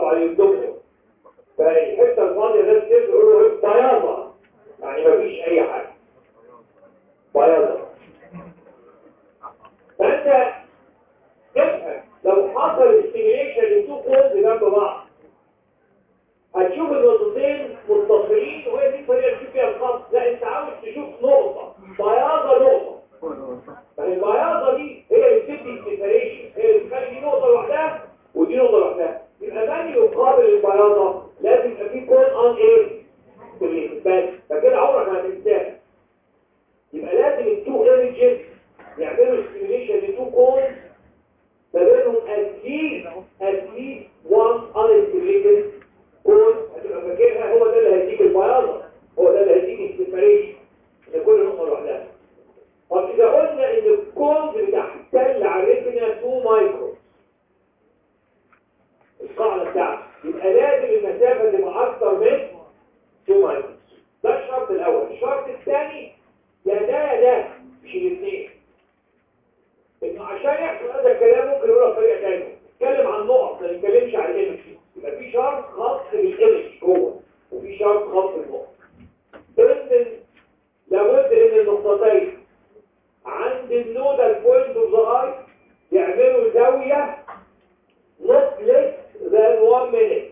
برافو عليك دكتور فالحته الفاضيه ده السيف يقول له ايه بياضه يعني مفيش اي حاجه بياضه فانت تفهم لو حصل استيميليشن لتو كولز جنب بعض هتشوف النقطتين متصلين وهي دي الطريقه اللي تشوف فيها الخط لا انت عاوز تشوف نقطه بياضه نقطه فالبياضه دي هي اللي بتدي السيبريشن هي اللي بتخلي دي نقطه لوحدها ودي نقطه لوحدها يبقى من يقابل البياضه لازم يبقى في كون اون ايه بس فكده عمرك ما هتنساها يبقى لازم التو ايمجز يعملوا ستيميليشن لتو كونز ما بينهم اتليست اتليست وان انستيميليتد كون هتبقى فاكرها هو ده اللي هيديك البياضه هو ده اللي هيديك السيبريشن ان كل نقطه لوحدها طب اذا قلنا ان الكونز بتحتل على الريتنا 2 مايكرو القاعده بتاعته يبقى لازم المسافه تبقى اكتر من 2 مايكرو ده الشرط الاول الشرط الثاني يا ده يا ده مش الاثنين انه عشان يحصل هذا الكلام ممكن نقولها بطريقه ثانيه نتكلم عن نقط ما نتكلمش عن الايمج يبقى في شرط خاص بالايمج جوه وفي شرط خاص بالنقط ان لابد ان النقطتين عند النودال بوينت اوف ذا اي يعملوا زاويه not less than 1 minute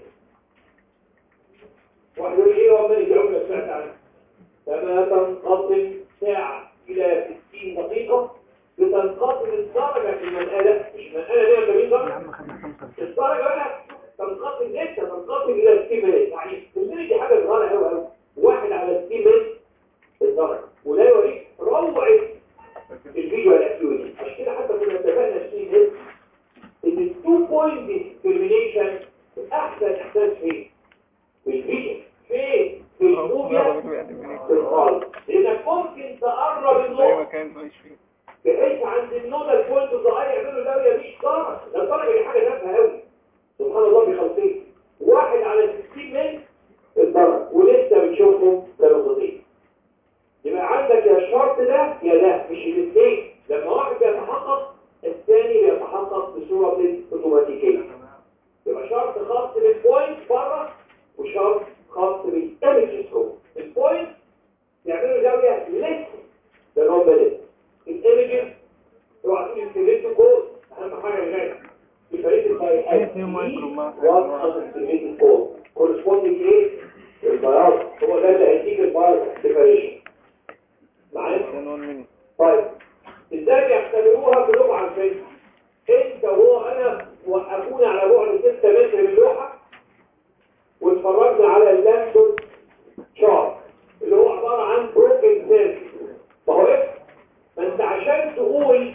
واحد يقول ايه 1 minute دي عمرك سمعت عنها كما تنقسم ساعه الى 60 دقيقه بتنقسم الدرجه في المنقله مش المنقله دي 40 درجه الدرجه بقى تنقسم لسه تنقسم الى 60 minute يعني المينت دي حاجه صغيره قوي قوي واحد على 60 minute الدرجه وده يوريك روعه الفيديو الاكيوري عشان كده حتى كنا اتفقنا في ده ان التو بوينت ديسكريميشن احسن احساس فين في الفيجن فين في الموفيا في الخالص لانك ممكن تقرب زي النقطه مكان عايش فيه بحيث عند النودال بوينت الصغير يعملوا زاويه مش درجه ده الدرجه دي حاجه تافهه قوي سبحان الله بخلصين واحد على 60 من الدرجه ولسه بنشوفهم كنقطتين يبقى عندك يا الشرط ده يا ده مش الاثنين لما واحد بيتحقق الثاني بيتحقق بصوره اوتوماتيكيه يبقى شرط خاص بالبوينت بره وشرط خاص بالايمجز جوه البوينت يعملوا زاويه ليس ده نوع بلد الايمجز اوعى تقول انتجريتو كود اهم حاجه الغايه يفرق الفاي اتنين مايكرو ما- وات انتجريتو كود كورسبوندنج ايه البياض هو ده اللي هيديك البياض سيبريشن معايا كان 1 مينيت طيب ازاي بيختبروها بلغه عرفيه انت وهو انا وقفونا على بعد 6 متر من اللوحه واتفرجنا على اللابتوب شارت اللي هو عباره عن بروكن سيركل فهو ايه ما انت عشان تقول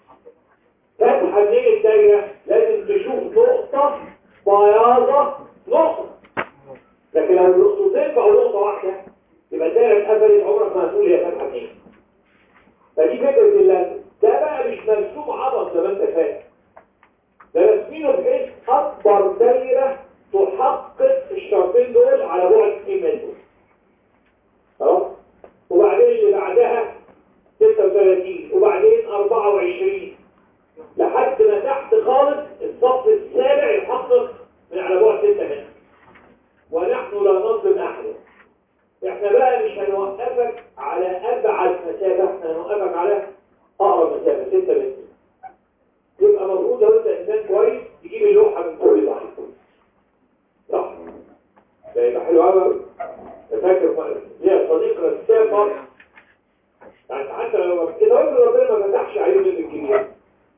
فتحه منين الدايره لازم تشوف نقطه بياضه نقطه لكن لو النقطتين بقوا نقطه واحده يبقى الدايره اتقفلت عمرك ما هتقول هي فتحه منين فدي فكرة اللازم ده بقى مش مرسوم عبط زي ما انت فاهم ده رسمينه بحيث اكبر دايرة تحقق الشرطين دول على بعد 2 متر خلاص وبعدين اللي بعدها 36 وبعدين 24 لحد ما تحت خالص الصف السابع يحقق من على بعد 6 متر ونحن لا نظلم احدا احنا بقى مش هنوقفك على ابعد مسافة احنا هنوقفك على اقرب مسافة 6 متر يبقى المفروض لو انت انسان كويس تجيب اللوحة من فوق لتحت صح ده يبقى حلو قوي فاكر ليا صديق رسام مرة يعني حتى لو كده قلت ربنا ما فتحش عليه من الكبير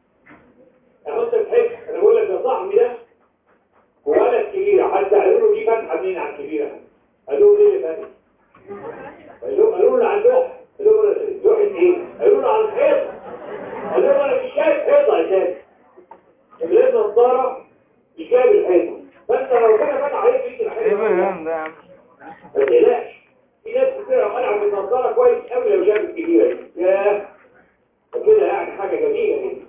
يعني انت تحس انا بقول لك يا صاحبي ده ولد كبيرة حتى قالوا له دي فتحة منين على الكبيرة قالوا له ليه اللي فتح قالوا قالوا له على اللوح قالوا له لوحة ايه قالوا له على الحيط قالوا له انا مش شايف حيطة يا شايف اللي نظارة مش جايب الحيطة فانت لو كان فتح عليك يمكن ايه الحيطة بقى ده يا عم ما تقلقش في ناس كتير قلعوا بالنظارة كويس قوي لو شافت الكبيرة دي ياه كده يعني حاجة جميلة جدا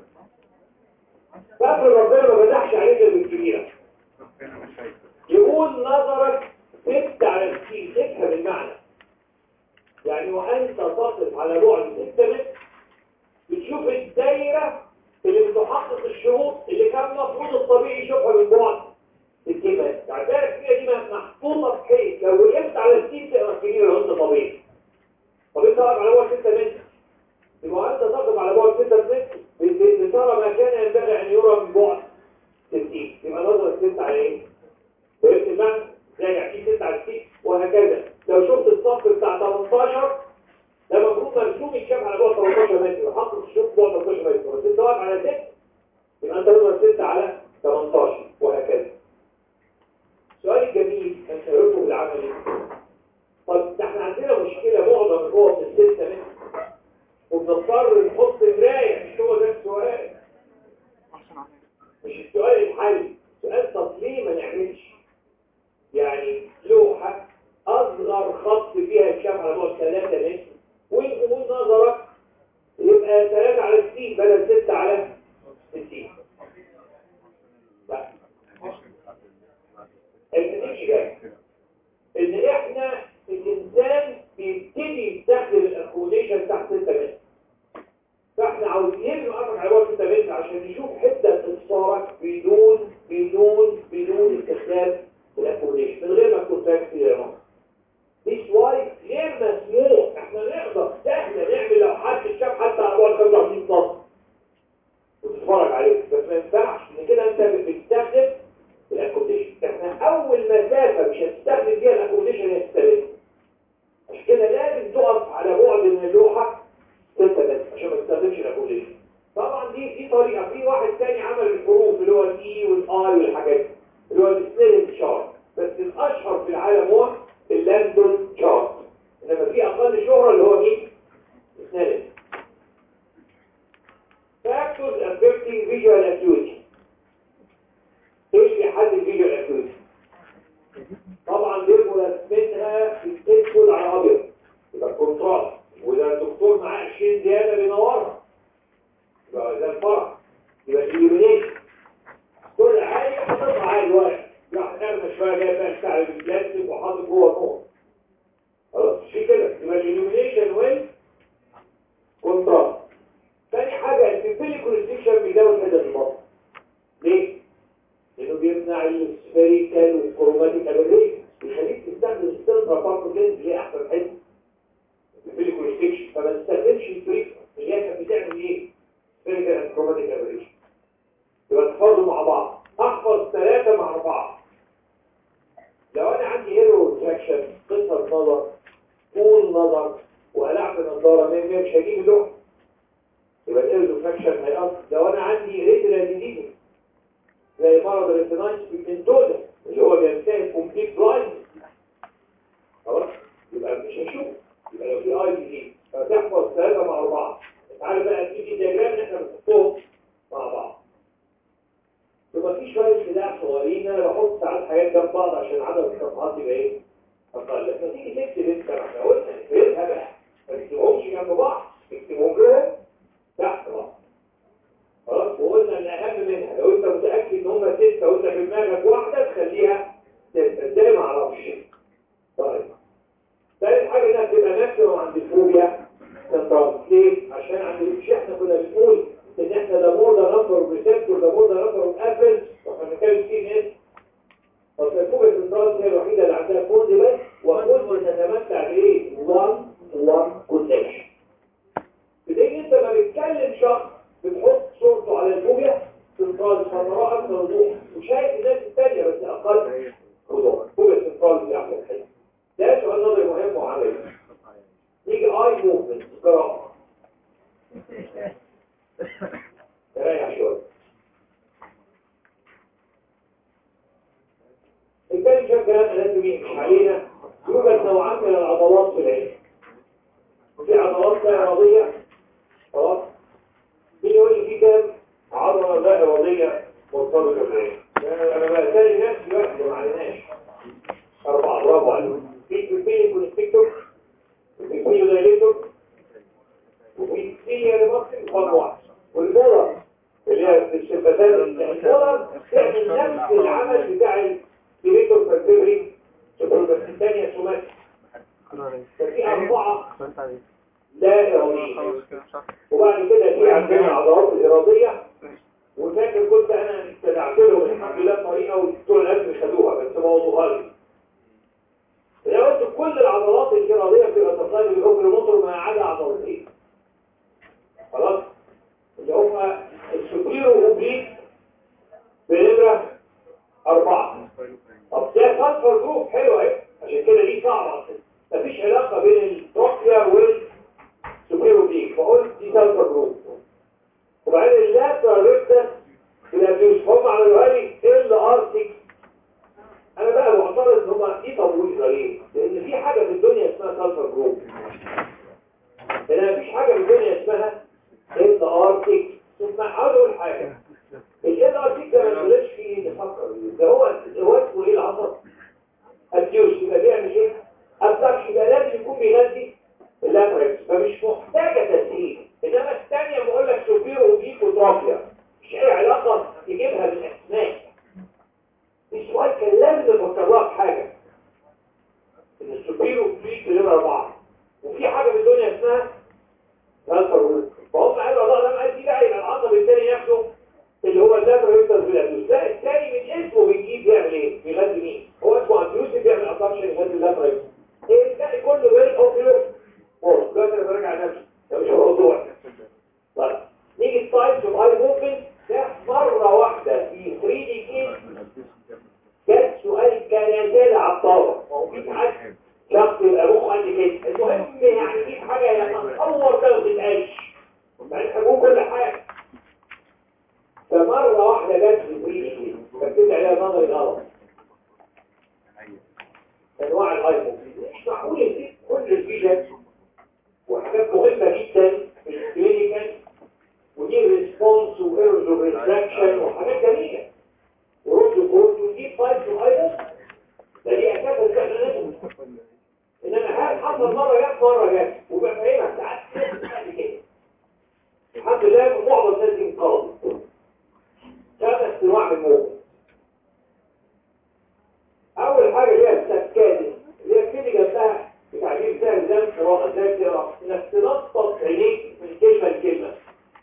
فافر ربنا ما فتحش عليك غير بالكبيرة ربنا مش شايف يقول نظرك ست على السين افهم المعنى يعني وانت تصف على بعد 6 متر بتشوف الدايرة اللي بتحقق الشروط اللي كان المفروض الطبيعي يشوفها من بعد 6 متر محطوطه بحيث لو وقفت على السين تقرا الكبير لو انت طبيعي طب انت واقف على بعد 6 متر يبقى انت تقف على بعد 6 متر بترى ما كان ينبغي ان يرى من بعد 60 يبقى نظر 6 على ايه؟ وقفت المعنى راجع فيه 6 على 60 وهكذا لو شفت الصف بتاع 18 ده المفروض مرسوم يتشاف على بعد 18 متر وحط الشوط بعد 18 متر بس انت واقف على 6 يبقى انت نظر 6 على 18 وهكذا سؤال جميل كان سيرته بالعملي طب ده احنا عندنا مشكلة معظم القوة في الستة متر وبنضطر نحط مراية مش هو ده السؤال أحسن عليك مش السؤال الحل سؤال طب ليه ما نعملش يعني لوحة أصغر خط فيها يتشاف على بعد 3 متر ونقول نظرك يبقى 3 على 60 بدل 6 على 60 لا النتيجة ان احنا الانسان بيبتدي يستخدم الاكوموديشن تحت 6 متر فاحنا عاوزين نقفك على بعد 6 متر عشان نشوف حته اتصالك بدون بدون بدون استخدام الاكوموديشن من غير ما تكون فاهم كتير يا مصر مش واي غير مسموح احنا نقدر سهل نعمل لو حد شاف حتى على بعد 25 سم وتتفرج عليه بس ما ينفعش ان كده انت بتستخدم الاكوموديشن احنا اول مسافه مش هتستخدم فيها الاكوموديشن هي 6 متر عشان كده لازم تقف على بعد من اللوحه 6 متر عشان ما تستخدمش الاكوموديشن طبعا دي دي طريقه في واحد تاني عمل الحروف اللي هو الاي والاي والحاجات دي اللي هو السنيل شارت بس الاشهر في العالم هو اللاندون شارت انما في اقل شهره اللي هو مين سنيل factors affecting visual acuity ايش بيحدد visual acuity طبعا دي مرسمتها في اسود على ابيض يبقى كونتراست وده الدكتور معاه 20 زياده بينورها يبقى ده الفرق يبقى اليومينيشن كل حاجه حاططها على الورق راح نرمى شويه جاي بقى بتاع البلاستيك وحاطط جوه النور خلاص في كده يبقى اليومينيشن وين كونتراست تاني حاجه البيبيلي كونستيكشن بيزود حدة البطن ليه؟ لانه بيمنع السفيريكال والكروماتيك ابريشن بيخليك تستخدم السيلفر بارك لينز اللي هي احسن حته البيبيلي كونستيكشن فما تستخدمش الفريك اللي هي كانت بتعمل ايه؟ سفيريكال اند كروماتيك ابريشن يبقى تحفظوا مع بعض احفظ ثلاثة مع بعض لو انا عندي هيرو ريفراكشن قصر نظر طول نظر وقلعت النظارة مين مش هجيب اللوحة يبقى الايرو ريفراكشن هيقص لو انا عندي ريتنا ديزيز زي مرض الريتنايتس بالبنتوزا اللي هو بينتهي كومبليت بلايند خلاص يبقى مش هشوف يبقى لو في اي ديزيز فتحفظ ثلاثة مع بعض تعالى بقى تيجي دياجرام اللي احنا بنحطهم مع بعض يبقى في شوية خداع صغيرين انا بحط ساعات حاجات جنب بعض عشان عدد الصفحات يبقى ايه اقل لما تيجي تكتب انت احنا قلنا نفردها بقى ما تكتبهمش جنب بعض تكتبهم كده تحت بعض خلاص وقلنا ان اهم منها لو انت متاكد ان هم سته وانت في دماغك واحده تخليها سته ازاي ما اعرفش طيب ثالث حاجه انها بتبقى ماكسيموم عند الفوبيا سنترال ليه؟ عشان عند مش احنا كنا بنقول ان احنا ده مور ده نمبر وريسبتور ده مور ده نمبر وابل واحنا بنتكلم فيه ناس طب الفوبيا سنترال هي الوحيده اللي عندها كود بس وكود تتمتع بايه؟ 1 1 كونكشن بدين انت ما بتكلم شخص بتحط صورته على الفوبيا سنترال فتراه اكثر وضوح وشايف الناس الثانيه بس اقل وضوح فوبيا سنترال دي احسن حاجه ده سؤال نظري مهم وعملي نيجي اي موفمنت قراءه تريح شويه الثاني شاف كلام اناتومي مش علينا يوجد نوعان من العضلات في العين وفي عضلات لا اراديه خلاص مين يقول لي في كام عضله لا اراديه مرتبطه بالعين انا بسالي نفسي واحد ما عليناش اربعه برافو عليك في في كونستيكتور في في دايليتور وفي في ريماركس خط واحد والمولر اللي هي الشفتات المولر تعمل نفس العمل بتاع الديريتور فالفيبري بس الثانيه سوماتي ففي اربعه لا اراديه خلاص كده صح وبعد كده في عندنا العضلات الإرادية وفاكر كنت أنا استدعت لهم الحمد لله طريقة والدكتور الأسم خدوها بس ما وضوها لي لازم نفكر لها في حاجه ان السوبيرو في كلمه اربعه وفي حاجه في الدنيا اسمها ترانسفير رول فهم قالوا الله لما قال دي بقى يبقى العصب الثاني ياخده اللي هو اللاتر يفضل في الادوس لا الثاني من اسمه بيجيب يعمل ايه؟ بيغذي مين؟ هو اسمه انتيوسيف بيعمل اسامبشن يغذي اللاتر يفضل ايه الباقي كله غير اوكيلو فورس دلوقتي انا براجع نفسي ده مش موضوع طيب نيجي التايبس اوف اي موفمنت ده مره واحده في 3 دي كيس جت سؤال كان ينتهي على الطاوله ما هو في حد شخص يبقى مخه قد كده المهم يعني دي حاجه يتصور ده ما تتقالش يعني حبوب كل حاجه فمره واحده جت في 3 دي كيس فكتبت عليها نظري غلط انواع الايفون مش معقول ان كل الفيجن وحاجات مهمه جدا في الكلينيكال ودي ريسبونس وايرز ريفراكشن وحاجات جميله ورد كود ودي فايلز وايضا ده دي اساس الاستعلانات انما هل حصل مره جت مره جت وبفهمها ساعات بعد كده الحمد لله معظم الناس دي انقرضت خمس انواع من الموت اول حاجه اللي هي السكادس اللي هي كده جنبها بتعبير سهل زي القراءه زي القراءه انك تنطط عينيك من كلمه لكلمه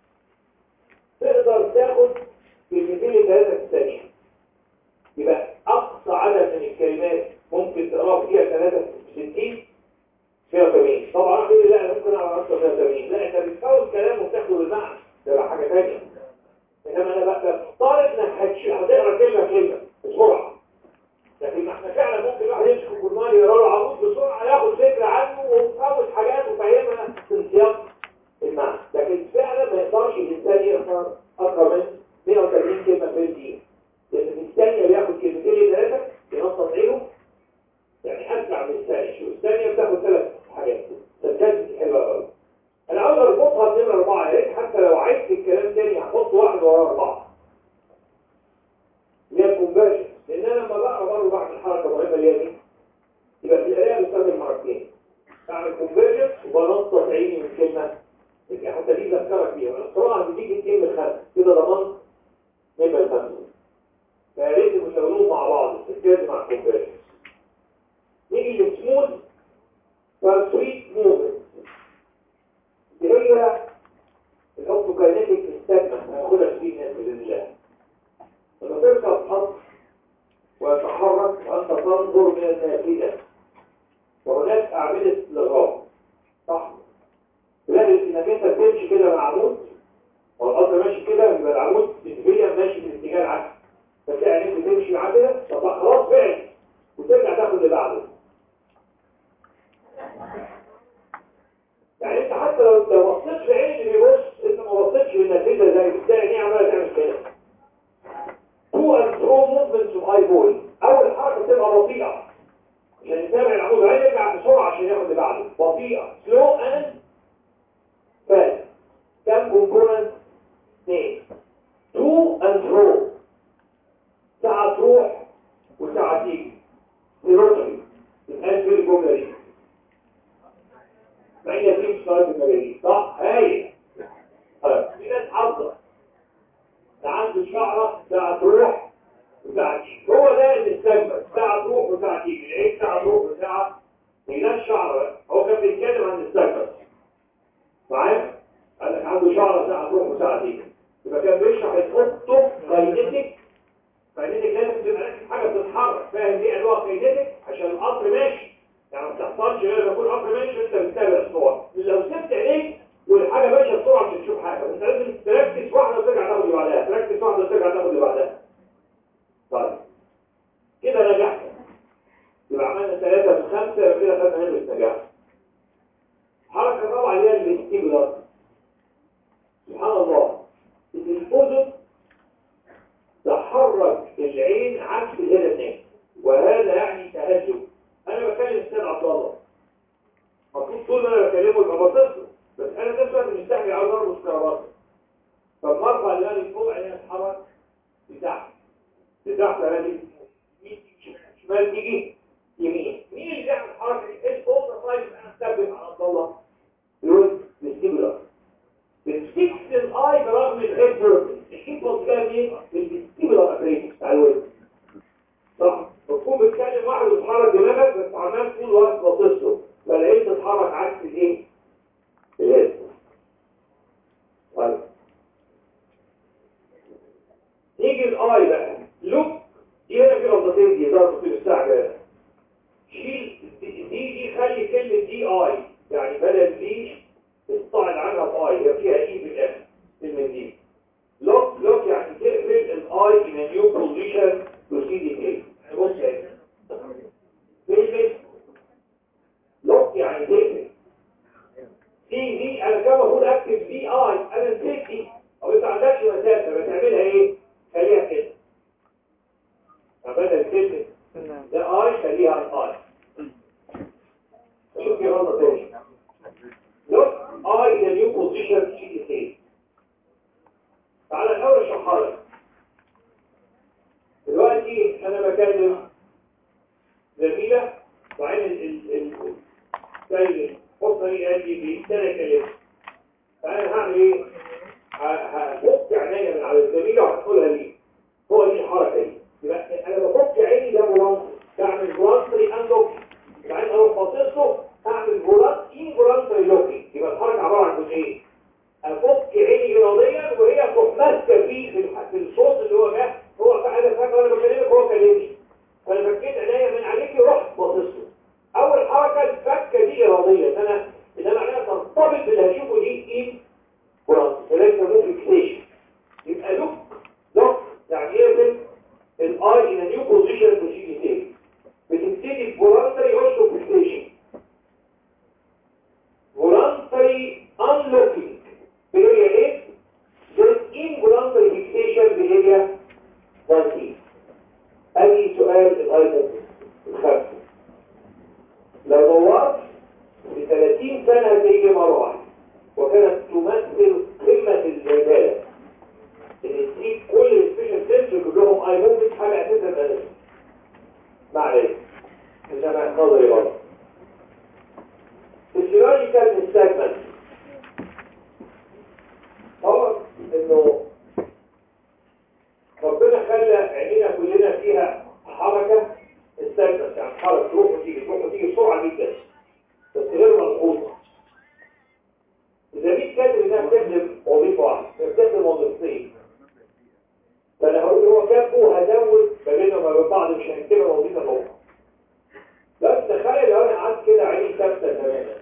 تقدر تاخد كلمتين ثلاثه في الثانيه يبقى اقصى عدد من الكلمات ممكن تقراها فيها 63 180 طبعا اقول لا ممكن اقرا اكتر من 180 لا انت بتفوت كلام وتاخده بالمعنى ده بقى حاجه ثانيه انما انا بقى طالب انك هتقرا كلمه كلمه بسرعه لكن ما احنا فعلا ممكن الواحد يمسك الجرنال يقرا له عمود بسرعه ياخد فكره عنه ويفوت حاجات ويفهمها في سياق المعنى لكن فعلا ما يقدرش الانسان يقرا اكثر من 130 كلمه في الدقيقه لان في الثانيه بياخد كلمتين ثلاثه ينطط عينه يعني اسرع من الثانيه شو الثانيه بتاخد ثلاث حاجات فالكلمه حلوه قوي انا عاوز اربطها بنمره اربعه يا ريت حتى لو عدت الكلام تاني هحط واحد ورا اربعه اللي هي الكونفرجن لان انا لما بقرا برضه بعمل حركه مهمه اللي هي دي يبقى في القرايه بستخدم حركتين بعمل كونفرجن وبنطط عيني من كلمه يبقى حتى دي بذكرك بيها القراءه بتيجي اتنين من خمسه كده ضمنت نمره خمسه فيا ريت يشتغلوهم مع بعض التركيز مع الكونفرجن نيجي للسموث فالسويت موفمنت دي هي الاوتوكاينيتيك استجمة هناخدها في ناس باذن الله لما تركب خط ويتحرك وانت تنظر من النافذه وهناك اعمده لغاء صح تلاقي انك انت بتمشي كده مع عمود والقطر ماشي كده يبقى العمود نسبيا ماشي في الاتجاه العكسي فتلاقي عينيك بتمشي معاه كده طب خلاص فعل وترجع تاخد اللي بعده يعني انت حتى لو لو بصيت في عين اللي بيبص انت ما بصيتش بالنتيجه زي بتلاقي عينيه عماله تعمل كده تو اند ثرو موفمنتس اوف اي بول اول حركه بتبقى بطيئه عشان يتابع العمود عايز يرجع بسرعه عشان ياخد اللي بعده بطيئه سلو اند فاست كام كومبوننت اثنين تو اند ثرو ساعه تروح وساعه تيجي روتري الان في الجمله دي فهي دي مش طالب المجالي صح هاي في ناس حافظه ده عنده شعره ساعه تروح وساعه تيجي هو ده اللي استجمل ساعه تروح وساعه تيجي ايه ساعه تروح وساعه هي ده الشعره هو كان بيتكلم عن الاستجمل معايا قال لك عنده شعره ساعه تروح وساعه تيجي يبقى كان بيشرح الخطه كاينتيك كاينتيك لازم تبقى راكب حاجه بتتحرك فاهم دي انواع كاينتيك عشان القطر ماشي يعني ما بتحصلش غير لما يكون القطر ماشي انت بتتابع الصور لو سبت عينيك والحاجه ماشيه بسرعه مش هتشوف حاجه انت لازم تركز واحده وترجع تاخد اللي بعدها تركز واحده وترجع تاخد اللي بعدها طيب كده نجحت يبقى عملنا ثلاثة من خمسة يبقى كده خدنا نسبة نجاح الحركة الرابعة اللي هي الاستيبلر سبحان الله الأذن تحرك العين عكس الهدى الناس وهذا يعني تهجم انا بكلم استاذ عبد الله المفروض طول ما انا بكلمه يبقى باصص له بس انا ده سؤال مستحي عاوز اربط كرافته فلما ارفع اللي فوق عيني اتحرك لتحت لتحت انا دي شمال تيجي يمين مين اللي بيعمل الحركه دي ايه الفوق طيب انا استخدم على عبد الله يقول الاستيبلر بتفكس الاي برغم الهيد الكيبوس جاي منين؟ الاستيبلر ابريتس بتاع الوزن صح؟ واحد بتحرك دماغك بس عمال طول الوقت باصص له فلقيت تتحرك عكس الايه؟ الهيد طيب نيجي الاي بقى لوك دي هنا في غلطتين دي ضربة المستعجلة شيل دي دي خلي كلمة دي اي يعني بدل دي استعد عنها باي هي فيها اي في الاخر كلمة دي لوك لوك يعني تقفل الاي in a new position proceeding ايه بص ايه كلمة لوك يعني تقفل دي دي انا كان المفروض اكتب دي اي انا نسيت دي او انت عندكش مسافة بتعملها ايه خليها كده فبدل كلمة ده اي خليها الاي شوف في غلطة تاني look I in a new position she is تعالى الأول اشرحها لك دلوقتي أنا بكلم زميلة وبعدين ال ال ال زي حطني قال لي دي أنا كلمت فأنا هعمل إيه؟ هفك عينيا من على الزميلة وهتقولها لي هو دي الحركة دي يبقى أنا بفك عيني ده فولانتري بعمل فولانتري أنلوك وبعدين أروح باصص له أعمل فولانت انفولانتري لوكينج يبقى الحركة عبارة عن جزئين افك عيني اراديا وهي تروح ماسكه فيه في الح- في الصوت اللي هو جه هو انا فاكر وانا بكلمك هو كلمني فانا فكيت عينيا من عليكي ورحت باصص له اول حركه الفكه دي اراديه ان انا ان انا معناها ترتبط باللي هشوفه دي ايه ولكن يسموه فيكسيشن يبقى لوك لوك يعني ايه الاي ان نيو بوزيشن بروسيدي تاني بتبتدي بفولنتري اوشو فيكسيشن voluntary unlocking باريا ايه then involuntary fixation باريا 1 ادي سؤال الايتم الخامسه لو دورت في 30 سنه هتيجي مره واحده وكانت تمثل قمه الجداله ان تجيب كل السبيشال سنس كلهم اي موفمنت حاجه اساسا مالهاش ما عليك انما نظري برضه physiological segment هو انه ربنا خلى عينينا كلنا فيها حركة السجنة يعني حركة تروح وتيجي تروح وتيجي بسرعة جدا بس غير ملحوظة إذا مين كاتب إنها بتخدم وظيفة واحدة هي بتخدم وظيفتين فأنا هقول هو كاتبه هزود ما بينهم وما بين بعض مش هنكتبها وظيفة أخرى بس تخيل لو أنا قعدت كده عيني ثابتة تماما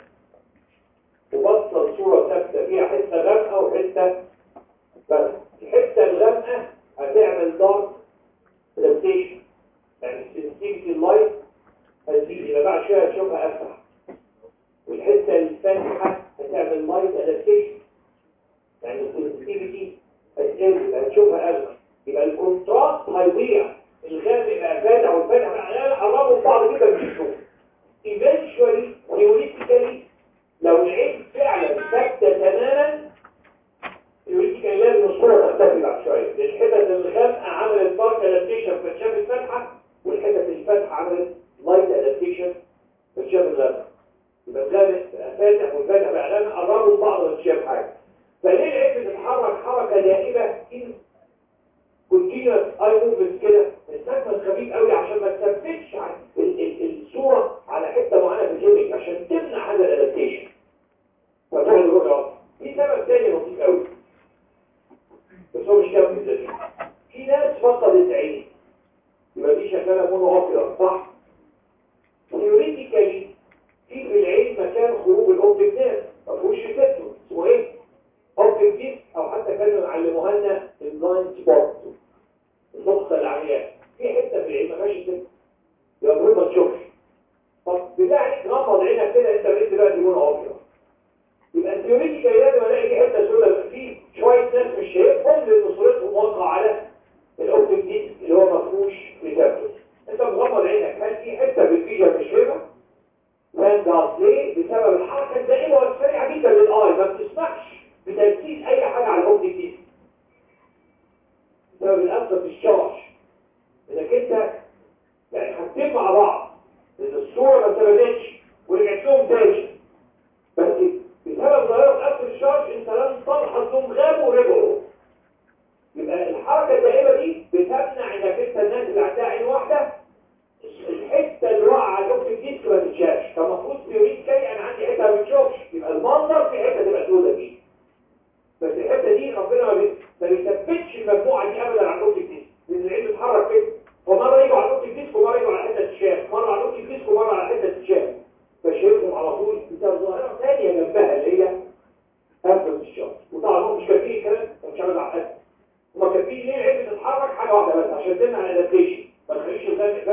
وبصل صورة ثابتة فيها حتة غامقة وحتة بس الحتة الغامقة هتعمل دارك adaptation يعني sensitivity اللايت هتزيد يبقى بعد شوية هتشوفها أفتح والحتة الفاتحة هتعمل لايت adaptation يعني sensitivity هتقل هتشوفها أغمى يبقى الكونتراست هيضيع الغامق بقى فاتح والفاتح بقى قربوا بعض كده مش هتشوف eventually theoretically لو العين فعلا ثابته تماما يوريك كان لازم الصوره تختفي بعد شويه لان الحتت الغامقه عملت دارك ادابتيشن فاتشافت فاتحه والحتت الفاتحه عملت لايت ادابتيشن فاتشافت غامقه يبقى الغامق بقى فاتح والفاتح بقى غامق قربوا بعض وتشاف حاجه فليه العين بتتحرك حركه دائمه كونتينوس اي موفمنت كده السكمه خفيف قوي عشان ما تثبتش على ال- ال- الصوره على حته معينه في الجيمنج عشان تمنع هذا الادابتيشن فتقول الرؤية في سبب تاني لطيف قوي بس هو مش كافي الدليل في ناس فقدت عين يبقى دي شغاله مونو اوبيرا صح ثيوريتيكالي في في العين مكان خروج الاوبتيك نيرف ما فيهوش ريسبتور اسمه ايه اوبتيك ديسك او حتى كانوا يعلموها لنا البلايند سبوت النقطه العمياء في حته في العين ما فيهاش ريسبتور يبقى المفروض ما تشوفش طب بالله عليك غمض عينك كده انت بقيت دلوقتي مونو اوبيرا يبقى الثيوريتيكال لازم الاقي دي حته سوداء في شويه ناس مش شايفهم لان صورتهم واقعه على الاوبتيك ديسك اللي هو ما فيهوش ريسبتور انت مغمض عينك هل في حته في الفيجن مش شايفها؟ فاهم ده ليه؟ بسبب الحركه الدائمه والسريعه جدا للاي ما بتسمحش بتركيز اي حاجه على الاوبتيك ديسك بسبب الاثر في الشارج انك انت يعني حاجتين مع بعض ان الصوره ما ثبتتش ورجعت لهم تاني بس بسبب ظاهرة أكل الشارج انت لم تلحظ انهم غابوا ورجعوا يبقى الحركة الدائمة دي بتمنع انك انت الناس اللي عندها عين واحدة الحتة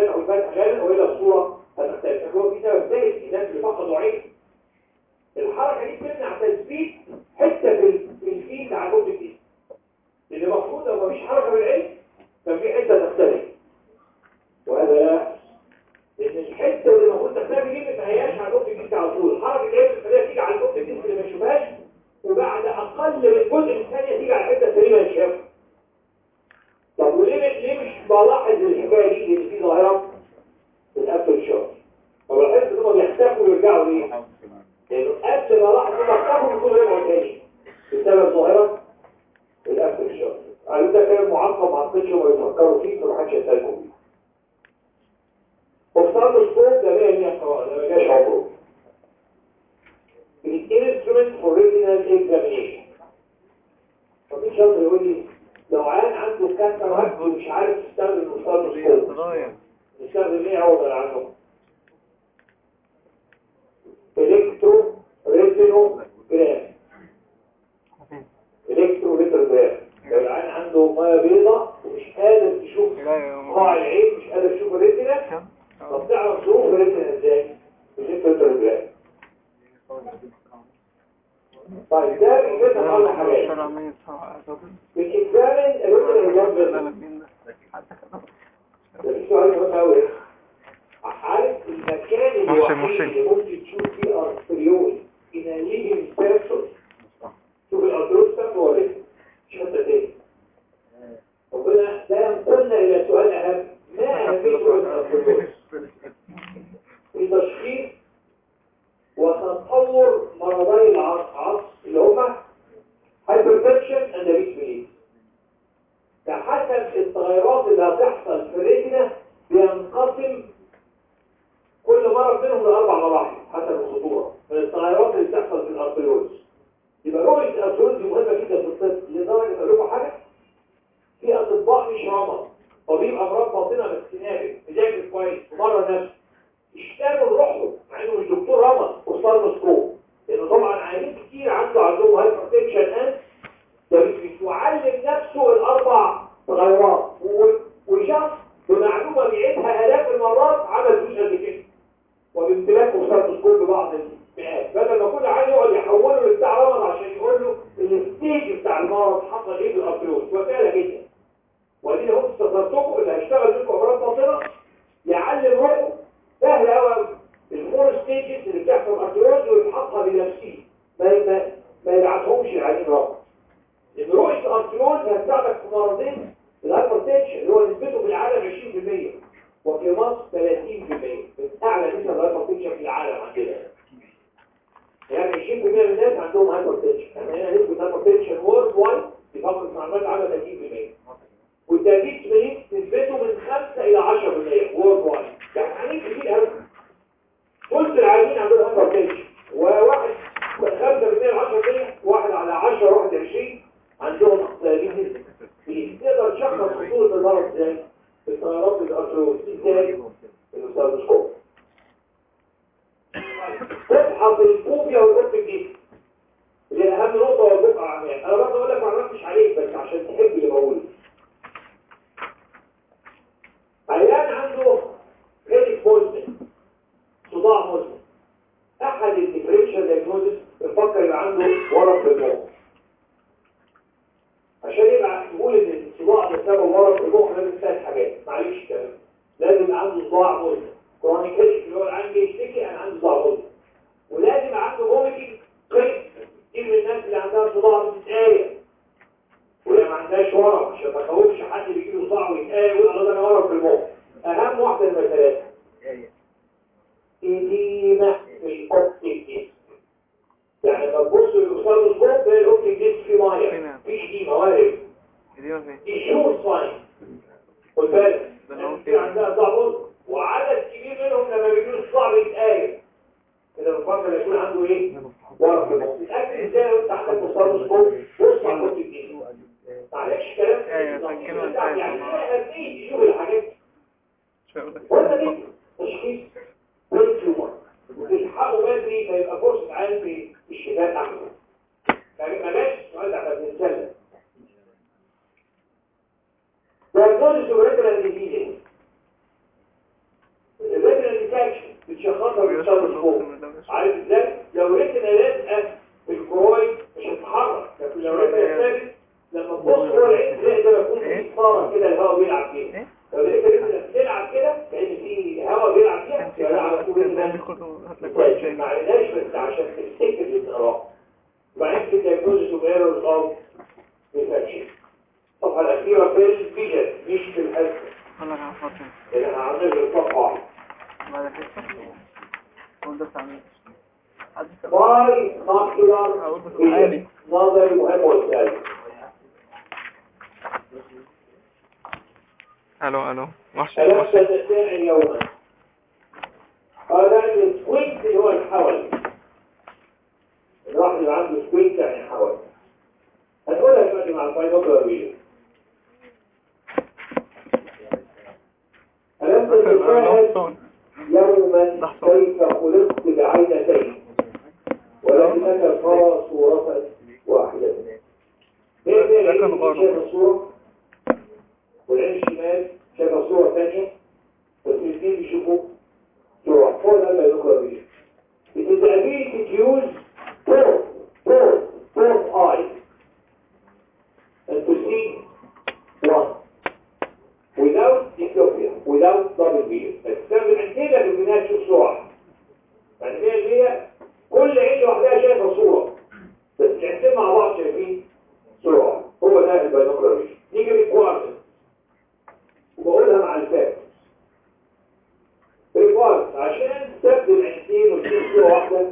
الفتح والفتح غالبا والا الصوره هتختلف هو في سبب ثالث الناس اللي فقدوا عين الحركه دي بتمنع تثبيت حته في ال- في الايد على الجزء دي اللي المفروض لو مفيش حركه بالعين كان في حته تختلف وهذا لا لان الحته اللي المفروض تختلف دي ما هياش على الجزء الجسم على طول حركه العين بتخليها تيجي على الجزء الجسم اللي ما يشوفهاش وبعد اقل من جزء من ثانيه تيجي على الحته السليمه اللي شافها طب وليه ليه مش بلاحظ الحكايه دي اللي في ظاهره الابل شوت طب لاحظت ان هم بيختفوا ويرجعوا ليه؟ لانه قبل ما لاحظ ان اختفوا بيكونوا رجعوا تاني بسبب ظاهره الابل شوت قالوا ده كلام معقد ما اعتقدش هم يفكروا فيه فما حدش يسالكم فيه اوفتالموسكوب ده 100 قراءه ده ما جاش عمره الانسترومنت فور ريتينال اكزامينيشن ففي شاطر يقول لي لو عيان عنده كاتاراكت ومش عارف يستخدم اوفتالموسكوب قضايا نستخدم ايه عوضا عنه الكترو ريتينو جرام الكترو ريتينو جرام لو العين عنده ميه بيضاء ومش قادر تشوف لا يا قاع العين مش قادر تشوف الريتينا طب تعرف ظروف الريتينا ازاي بالكترو ريتينو جرام طيب ده بيجيب على حاجات شرع مين صح بنكزامن الريتينو لا جرام لا مين ده حتى كده ده في سؤال مهم قوي عارف المكان محسن، الوحيد محسن. اللي ممكن تشوف فيه ارتريول ان ليجن بيرسون شوف الارتريول ده هو ليه مش حتى تاني ربنا ده ينقلنا الى سؤال اهم ما اهميه الارتريول في تشخيص وتطور مرضي العصر اللي هما hypertension and diabetes بحسب التغيرات اللي هتحصل في الريتنا بينقسم كل مرض منهم لأربع مراحل حسب الخطورة من التغيرات اللي بتحصل في الأرتريولز يبقى رؤية الأرتريولز دي مهمة جدا في الطب لدرجة أقول لكم حاجة في أطباء مش رمض طبيب أمراض باطنة بس نابل مذاكر كويس ومرة نفسه اشتغلوا لوحده مع إنه مش دكتور رمض وصار لأنه طبعا عيانين كتير عنده عندهم هايبرتنشن أند ده بيعلم نفسه الأربع تغيرات و- وشخص بمعلومة بيعيدها آلاف المرات عمل فيش قد كده وبامتلاك مستقبل ببعض المئات بدل ما كل عيل يقعد يحوله لبتاع رمض عشان يقول له الستيج بتاع المرض حصل ايه بالابيوز وسهله جدا ودي لو انتوا استخدمتكم اللي هيشتغل منكم امراض باطنه يعلم روحه سهل قوي الفور ستيجز اللي بتحصل ابيوز ويفحصها بنفسه ما ما ما يبعتهمش العيانين رقم لان رؤيه الارتيول هتساعدك في مرضين الهايبرتنشن اللي هو نسبته في العالم 20% وفي مصر 30% من اعلى نسب الهايبرتنشن في العالم عندنا يعني 20% من الناس عندهم هايبرتنشن احنا هنا نسبه الهايبرتنشن وورد وايد في فقره معلومات عامه 30% والتهديد سبريت نسبته من 5 الى 10% وورد وايد يعني عاملين كتير قوي ثلث العالمين عندهم هايبرتنشن وواحد 5% ل 10% واحد على 10 واحد 20 عندهم تهديد نسبي تقدر تشخص خطوره المرض ازاي بالتغيرات الارتروز ازاي بالمستوى تبحث الفوبيا والقط الجسم اللي اهم نقطه هو البقعه عمياء انا برضه اقول لك معلومات مش عليك بس عشان تحب اللي بقوله عيان عنده هيدك مزمن صداع مزمن احد الديفرنشال دايجنوزس بنفكر يبقى عنده ورم في المخ عشان يبقى نقول ان الصداع ده سبب ورم في المخ لازم ثلاث حاجات معلش كلام لازم يبقى عنده صداع مزمن كرونيك اللي هو العين بيشتكي انا عندي صداع مزمن ولازم يبقى عنده فوميتنج قيد كتير من الناس اللي عندها صداع بتتقايل وهي ما عندهاش ورم عشان ما تخوفش حد بيجي له صداع ويتقايل ويقول الله ده انا ورم في المخ اهم واحده من الثلاثه إديمة في الأوبتيك ديسك يعني لما تبص للأستاذ تلاقي الأوبتيك ديسك فيه مية في إديمة وارد دي ما في دي شور ساين خد بالك ده اللي هو في عندها ضعف وعدد كبير منهم لما بيجيله الصعب يتقايل كده بنفكر يكون عنده ايه؟ ورم في المخ تتأكد ازاي لو انت عندك أستاذ سكوب بص على الأوبتيك ديسك معلش كلام أيوة، سكنوا يعني الآية يعني طبعا. هتيجي تشوف الحاجات دي. شغل وانت دي تشخيص برين تيومر وتلحقه بدري فيبقى فرصة عين في الشفاء أحسن فما جاش السؤال ده احنا بنتكلم diagnosis of retinal disease بتشخصها بالتلسكوب عارف ازاي لو ريتنا لازقه في الكرويد مش هتتحرك لكن لو ريتنا ثابت لما تبص جوه العين تلاقي ده بيكون في صاره كده الهواء بيلعب فيها ايه لو لقيت ريتنا بتلعب كده كأن في هواء بيلعب فيها يبقى ده على طول كان إنها بياخدوا هات لك واحد ماشي، تاني ما عرفناش بس عشان تفتكر القراءة وبعدين في diagnosis of errors of infection الصفحة الأخيرة في الفيجن مش في الحزن والله انا فاطمه لأن أنا عامل الصفحة واحدة بعد الحصه قول ده بتاع مين حد باي ماكيولار هقول بس عالي. نظري مهم والسالي الو الو وحش ثلاثة ساعة يوما هذا السكوينت اللي هو الحول الواحد اللي عنده سكوينت يعني حول هنقولها دلوقتي مع الباينوكلر فيجن ألم تتساءل يوما كيف خلقت بعينتين ولكنك ترى صورة واحدة ده بين كان العين غرض. شايف الصورة والعين الشمال شايف صورة ثانية بس الاثنين بيشوفوا صورة هو ده الباينوكلر فيجن It is the ability to use both, both, both eyes and to see one without diplopia, without double vision. تستخدم عندنا في البناء تشوف صورة. يعني هي هي كل عين لوحدها شايفة صورة. بس العينتين مع بعض شايفين صورة. هو ده الباينوكلر فيجن. نيجي للكوارتز. وبقولها مع الفاكس. الكوارتز عشان تستخدم عينتين وتشوف صورة واحدة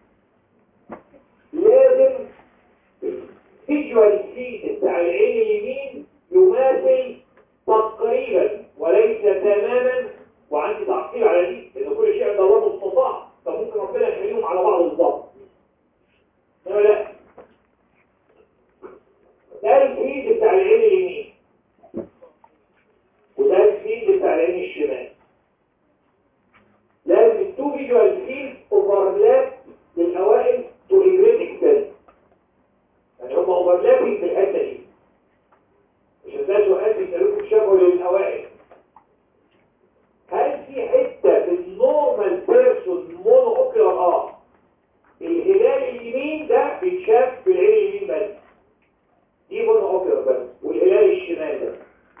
لازم فيجوال فيد بتاع العين اليمين يماثل تقريبا وليس تماما وعندي تعقيب على دي ان كل شيء عند الله مستطاع فممكن ربنا يخليهم على بعض بالظبط انما لا ده الفيد بتاع العين اليمين وده الفيد بتاع العين الشمال لازم التو فيجوال فيد اوفرلاب للاوائل تو جريت اكستنت يعني هم اوفرلابنج في الحته دي مش ده سؤال بيسالوكم شافوا للاوائل هل في حته في النورمال بيرسون مونو اوكيولار اه الهلال اليمين ده بيتشاف في العين اليمين بس دي مونو اوكيولار بس والهلال الشمال ده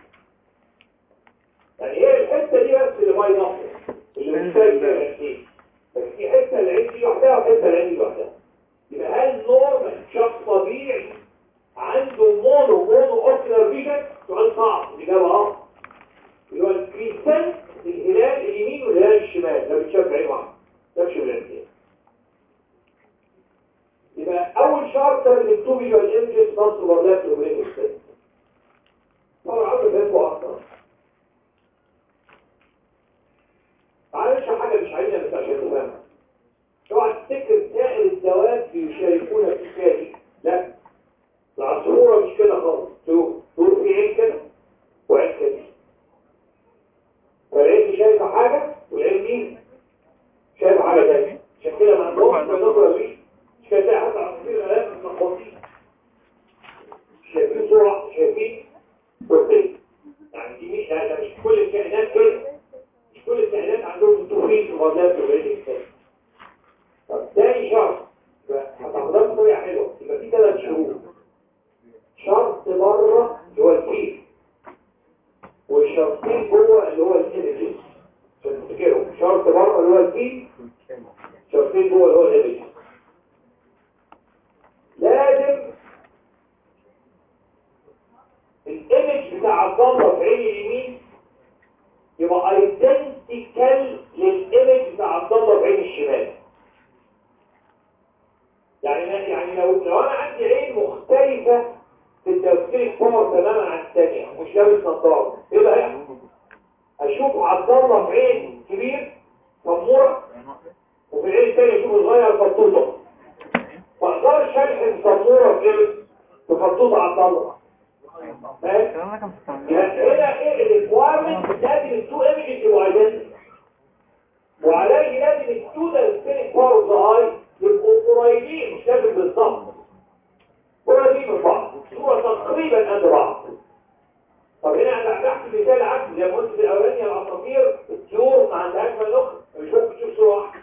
يعني هي الحته دي بس اللي باي نقص اللي مشترك فيها العينين بس في حته العين دي لوحدها وحته العين دي لوحدها يبقى هل نورمال شخص طبيعي عنده مونو مونو اوكيولار فيجن سؤال صعب الاجابه اه اللي هو الكريستال الهلال اليمين والهلال الشمال ده بيتشاف بعين واحده ده مش بالعينتين يبقى اول شرط ان التو فيجوال ايمجز نص اوفرلاب وبين طبعا عاوز افهمكم اكتر تعالى نشرح حاجه مش عايزها بس عشان تفهمها اوعى تفتكر سائر الدواب بيشاركون في الحكايه لا العصفوره مش كده خالص شوف دور في عين كده وعين كده فالعين دي شايفه حاجه والعين دي شايفه حاجه تانيه عشان كده ما عندهمش بنظره دي مش كده تلاقي حتى عصافير الالات متلخبطين شايفين صوره شايفين صورتين يعني دي مش ده مش كل الكائنات كده مش كل الكائنات عندهم توفيق وغازات وغير كده طب تاني شرط هتاخدها بطريقه حلوه يبقى في ثلاث شروط شرط بره اللي هو الكيف وشرطين جوه اللي هو الايمجز عشان تفتكروا شرط بره اللي هو الكيف شرطين جوه اللي هو الايمجز لازم الايمج بتاع عبد الله في عين اليمين يبقى ايدنتيكال للايمج بتاع عبد الله في عين الشمال يعني يعني لو لو انا عندي عين مختلفة في التفكير باور تماما عن الثانية مش لابس نظارة ايه اللي هيحصل؟ اشوف عبد الله في عين كبير سمورة وفي العين الثانية اشوف صغير فطوطة ما اقدرش الحق سمورة في ايه؟ في فطوطة عبد الله فاهم؟ الكلام ده كان في الثانوية. يعني هنا ايه الريكوايرمنت لازم التو ايمجز يبقوا ايدنتيكال وعليه لازم التو ده سبيريت باور اوف ذا اي يبقوا قريبين مش لازم بالظبط قريبين من بعض صورة تقريبا قد بعض طب هنا انا بحكي مثال عكس زي ما قلت في الاولاني العصافير الطيور ما عندهاش مناخ مش ممكن تشوف صورة واحدة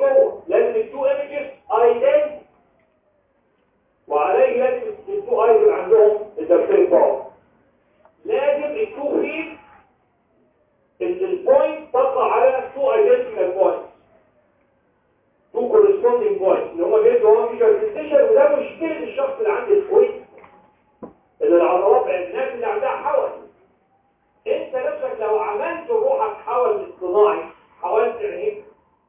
جوه لازم التو ايمجز ايدنتي وعليه لازم التو ايز يبقى عندهم الدبسين باور لازم التو فيد البوينت تقع على تو ايدنتيكال بوينت تو كورسبوندينج بوينت اللي هم بيدوا هو فيجر سنتيشن وده مشكله الشخص اللي عنده سكويت اللي العضلات الناس اللي عندها حول انت نفسك لو عملت روحك حول اصطناعي حاولت عينيك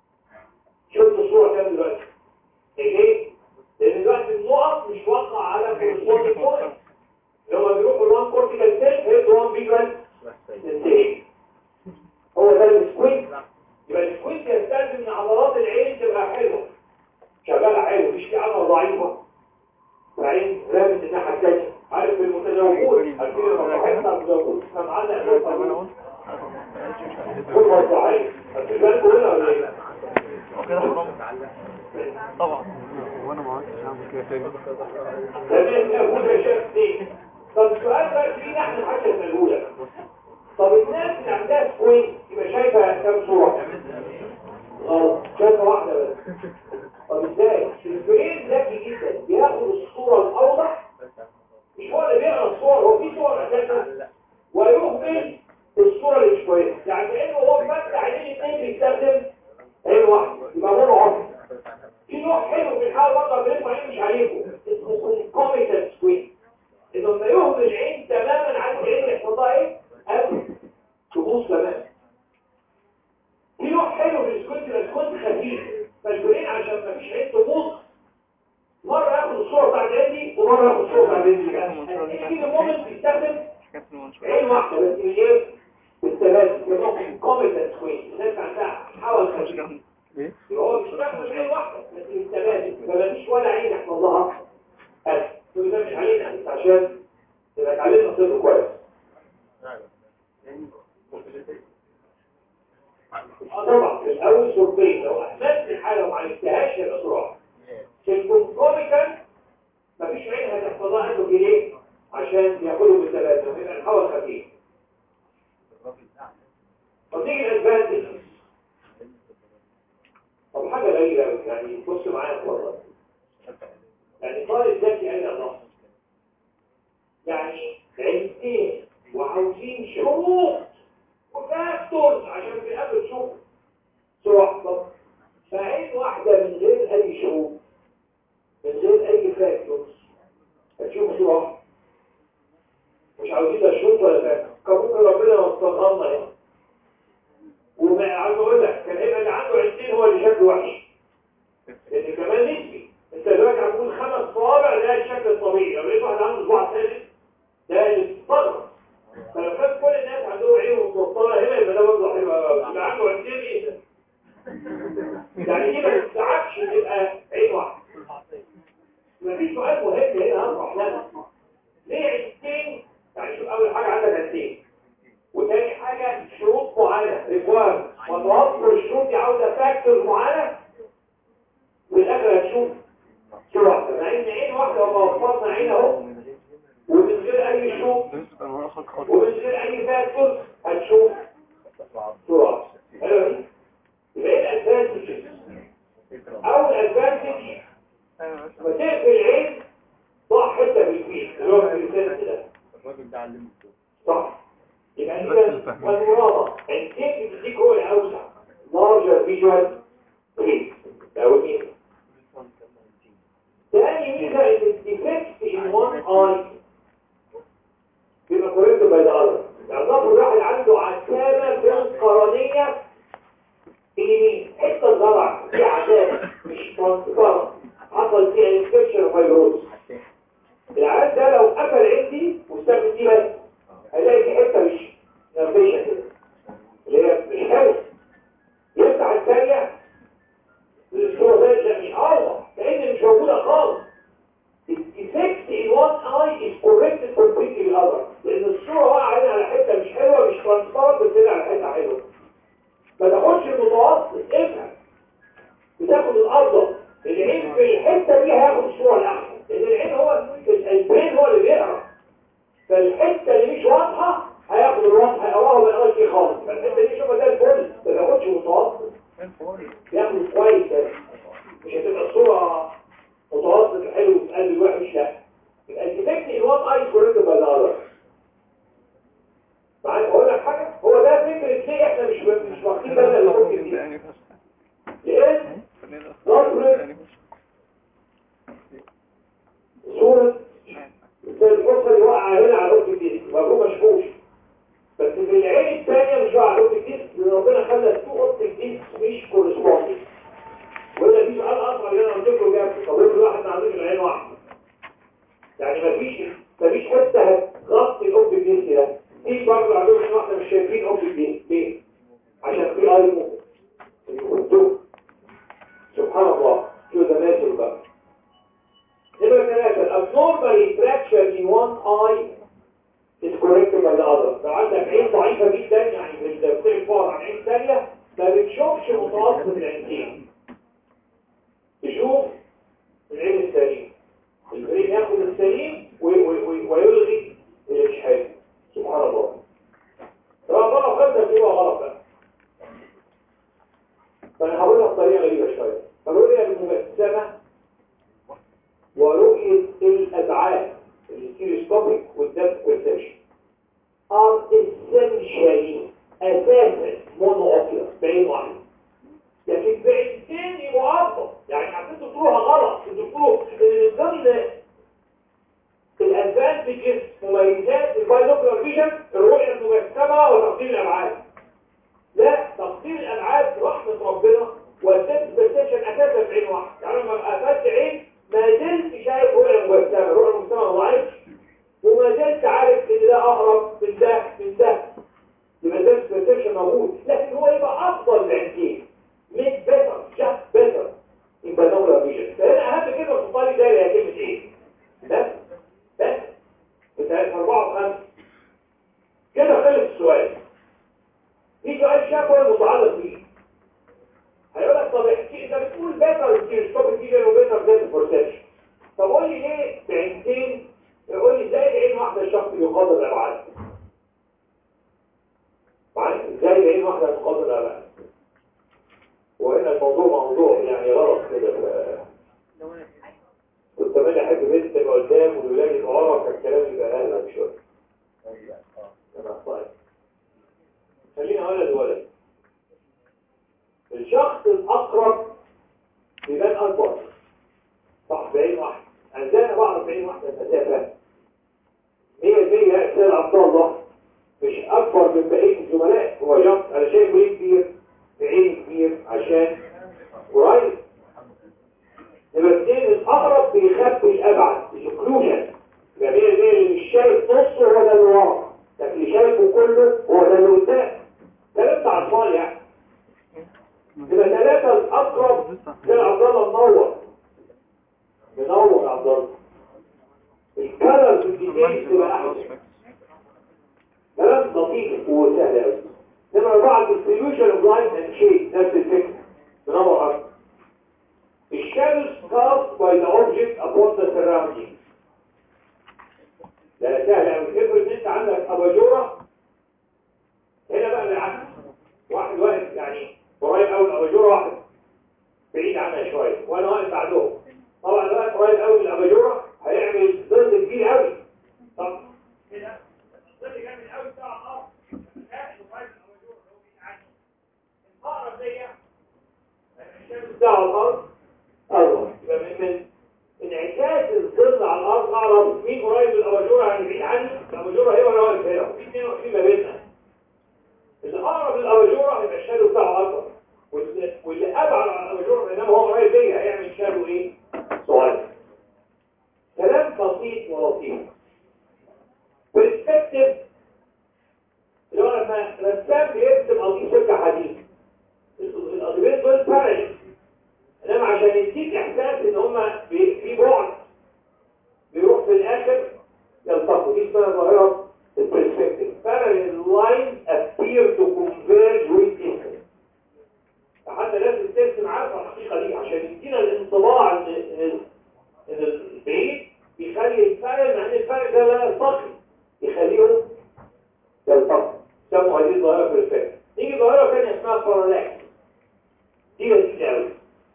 شفت الصوره كام دلوقتي ليه؟ لان دلوقتي النقط مش واقعه على كورسبوندينج بوينت لما بيروحوا الوان كورتيكال سيل هيدوا وان فيجر سنتيشن هو ده السكويت يبقى السكويت يستلزم ان عضلات العين تبقى حلوه شغاله حلو مش في عضله ضعيفه العين رامت الناحيه الثانيه عارف المتزوجون عارفين المصاحبنا المتزوجون احنا معانا اساس كل مصاحب عارفين بالكم هنا ولا ايه؟ وكده حرام طبعا وانا ما عدتش اعمل كده تاني تمام يا ابونا يا شيخ ايه؟ طب السؤال بقى فينا احنا الحاجه المجهوله طب الناس اللي عندها سكويت يبقى شايفه كام صوره؟ غلط شايفه واحده بس طب ازاي؟ البرين ذكي جدا بياخد الصوره الاوضح مش هو اللي بيقرا الصور هو في صور اساسا ويهمل الصوره اللي مش كويسه يعني كانه هو فتح عينين الاثنين بيستخدم عين واحده يبقى لونه عمر في نوع حلو في الحاله برضه بنسمع عين مش عليكم اسمه كوميتال سكوين انه لما يهمل العين تماما عن العين يحصل لها ايه؟ قبل تبوظ تماما في نوع حلو في السكوينت السكوينت خفيف فالبرين عشان ما فيش عين تبوظ مرة ياخد الصورة بتاعت عندي ومرة ياخد الصورة بتاعت عندي يجي المومنت بيستخدم حكاية المنشور عين واحدة بس من ايه؟ بالثبات بنقوم كوميتال سكوين الناس عندها حاول خفيف ايه هو بيستخدم عين واحدة بس بالثبات فما فيش ولا عين يحصل لها قلب تقول ده مش علينا بس عشان تبقى اتعلمنا طب كويس اه طبعا في الاول صورتين لو اهملت الحاله وما عالجتهاش هيبقى صراع في الكونكوميكال مفيش عين هتحفظ لها عنده جنيه عشان ياخدوا بالثبات ويبقى الهواء خفيف طب نيجي الادفانتج طب حاجه غريبه قوي يعني بص معايا والله يعني طالب ذكي اين النص يعني عينتين وعاوزين شروط وفاكتورز عشان في الأول تشوف صورة طب فعين واحدة من غير أي شروط من غير أي فاكتورز هتشوف صورة مش عاوزين لا شروط ولا فاكتورز كان ممكن ربنا يوصلها لنا هنا وما عاوز أقول لك كان هيبقى اللي عنده عينتين هو اللي شكله وحش لأن كمان نسبي أنت دلوقتي عم تقول خمس صوابع ده الشكل الطبيعي لو لقيت واحد عنده صباع ثالث ده اللي بتستغرب فلو كان كل الناس عندهم عين متوصله هنا يبقى ده برضه حلو قوي يبقى عنده عينتين ايه ده؟ يعني دي ما تستعبش تبقى عين واحده مفيش سؤال مهم هنا هنروح لنا ليه عينتين؟ يعني شوف اول حاجه عندك عينتين وتاني حاجه شروط معينه ريكوار وتوفر الشروط دي عاوزه فاكتور معينه وفي الاخر هتشوف صوره واحده مع ان عين واحده وما وفرنا عين اهو ومن غير اي شروط بس انا اخد خطوه ومن غير اي فاكتور هتشوف صورة حلو دي يبقى ايه الادفانتج اول ادفانتج ايوه لما تقفل العين ضع حته في الفيل اللي هو في اللسان كده الراجل ده علمني صح يبقى اذا والمرابط الكيف بتديك هو الاوسع larger visual field ده اول ميزه تاني ميزه ان الديفكت in one eye بيبقى corrected by the other يعني ضرب الواحد عنده عتامة بالقرنية اليمين حتة زرع في عتامة مش ترانسفير حصل فيها انفكشن وفيروس العيان ده لو قفل عندي واستخدم دي بس هيلاقي في حتة مش نرفيشة كده اللي هي مش حلوة يفتح الثانية الصورة ده لا مش أوضح لأن مش موجودة خالص الديفكت in one eye is corrected completely in other لأن الصورة واقعة هنا على حتة مش حلوة مش ترانسفيرنت بس هنا على حتة حلوة ما تاخدش المتوسط افهم بتاخد الأفضل اللي عندك العين واحده يعني مفيش مفيش حته هتغطي الاوبجكت دي ده في برضه عندهم عين واحده مش شايفين اوبجكت دي ليه عشان في اي موفمنت الدكتور سبحان الله شو ده نازل بقى نمرة ثلاثة الابنورمال ريتراكشن in one eye is corrected by the other لو عندك عين ضعيفة جدا يعني بتختلف فوق عن عين ثانية ما بتشوفش متوسط العينتين تشوف العين السليم العين ياخد السليم وي- وي- وي- ويلغي اللي مش حلو سبحان الله ربنا خدنا فيه غلط بقى فانا هقولها بطريقه غريبه شويه الرؤيه المجسمه ورؤيه الابعاد التلسكوبيك والدب والسيشن are essentially اساسا مونوكيولر بعين واحده لكن بعينتين يبقوا افضل يعني عشان تقولوها غلط انتوا تقولوا ان ضمن الادفانتجز مميزات البايلوكيولار فيجن الرؤيه المجسمه وتقدير الابعاد لا تقدير الابعاد رحمه ربنا والدب بالسيشن اساسا بعين واحده يعني لما قفلت عين ما زلت شايف رؤيه مجسمه الرؤيه المجسمه ما ضاعتش وما زلت عارف ان ده اقرب من ده من ده يبقى ده البرسبشن موجود لكن هو يبقى افضل بعينتين ميك بيتر جاست بيتر يبقى نورا فيجن فهنا اهم كلمه في الطالب ده هي كلمه ايه بس بس بتاعت أربعة وخمسة كده خلص السؤال في سؤال شافه متعلق بيه هيقول لك طب احكي انت بتقول بيتر التلسكوب فيجن وبيتر ذات البرسبشن طب قول لي ليه بعينتين يقول لي ازاي بعين واحده الشخص يقدر الابعاد معايا ازاي بعين واحده تقدر الابعاد وهنا الموضوع موضوع يعني غلط كده ف- كنت ماني احب بنت تبقى قدام والولاد يبقى ورا فالكلام يبقى اهلا شويه أنا طيب خلينا ولد ولد الشخص الاقرب بيبان اكبر صح بعين واحده ازاي انا بعرف بعين واحده المسافه 100% سيد عبد الله مش اكبر من بقيه الزملاء هو جنب انا شايف ليه كبير بعين كبير عشان قريب يبقى اثنين الاقرب بيخبي الابعد الاكلوجن يبقى 100% اللي مش شايف نصه هو ده اللي ورا لكن اللي شايفه كله هو ده اللي قدام كلام بتاع اطفال يعني يبقى ثلاثه الاقرب سيد عبد الله منور منور يا عبد الله الكلر في الديتيلز تبقى احسن كلام لطيف وسهل قوي نمرة أربعة distribution of light and shade نفس الفكرة منور أكتر الشمس cast by the object upon the surrounding لا سهل قوي افرض ان انت عندك اباجوره هنا بقى بالعكس واحد واقف يعني قريب قوي الاباجوره واحد بعيد عنها شويه وانا واقف بعدهم طبعا الوقت قريب قوي من الاباجوره هيعمل ظل كبير قوي طب كده الظل جامد قوي بتاع الارض لا قريب من الاباجوره لو بعيد عني الاقرب ليا الشمس بتاع الارض اقرب يبقى من من انعكاس الظل على الارض اقرب مين قريب من الاباجوره يعني بعيد عني الاباجوره هي وانا واقف هنا في 22 ما بيننا اللي اقرب للاباجوره هيبقى الشادو بتاعه اكبر واللي واللي ابعد عن الاباجوره بينما هو قريب ليا هيعمل شادو ايه صغير كلام بسيط ولطيف برسبكتيف اللي هو لما رسام بيرسم قضيب سكه حديد القضيبين دول بارل انما عشان يديك احساس ان هما بي- في بعد بيروح في الاخر يلتقوا دي اسمها ظاهره البرسبكتيف parallel lines appear to converge with distance حتى لازم ترسم عارفه الحقيقه دي عشان يدينا الانطباع ان ان ان البعيد بيخلي الفرق مع ان الفرق ده لا يلتقي يخليهم يلتقوا سموا هذه الظاهره برسبكتيف نيجي ظاهره ثانيه اسمها بارالاكس دي لذيذه قوي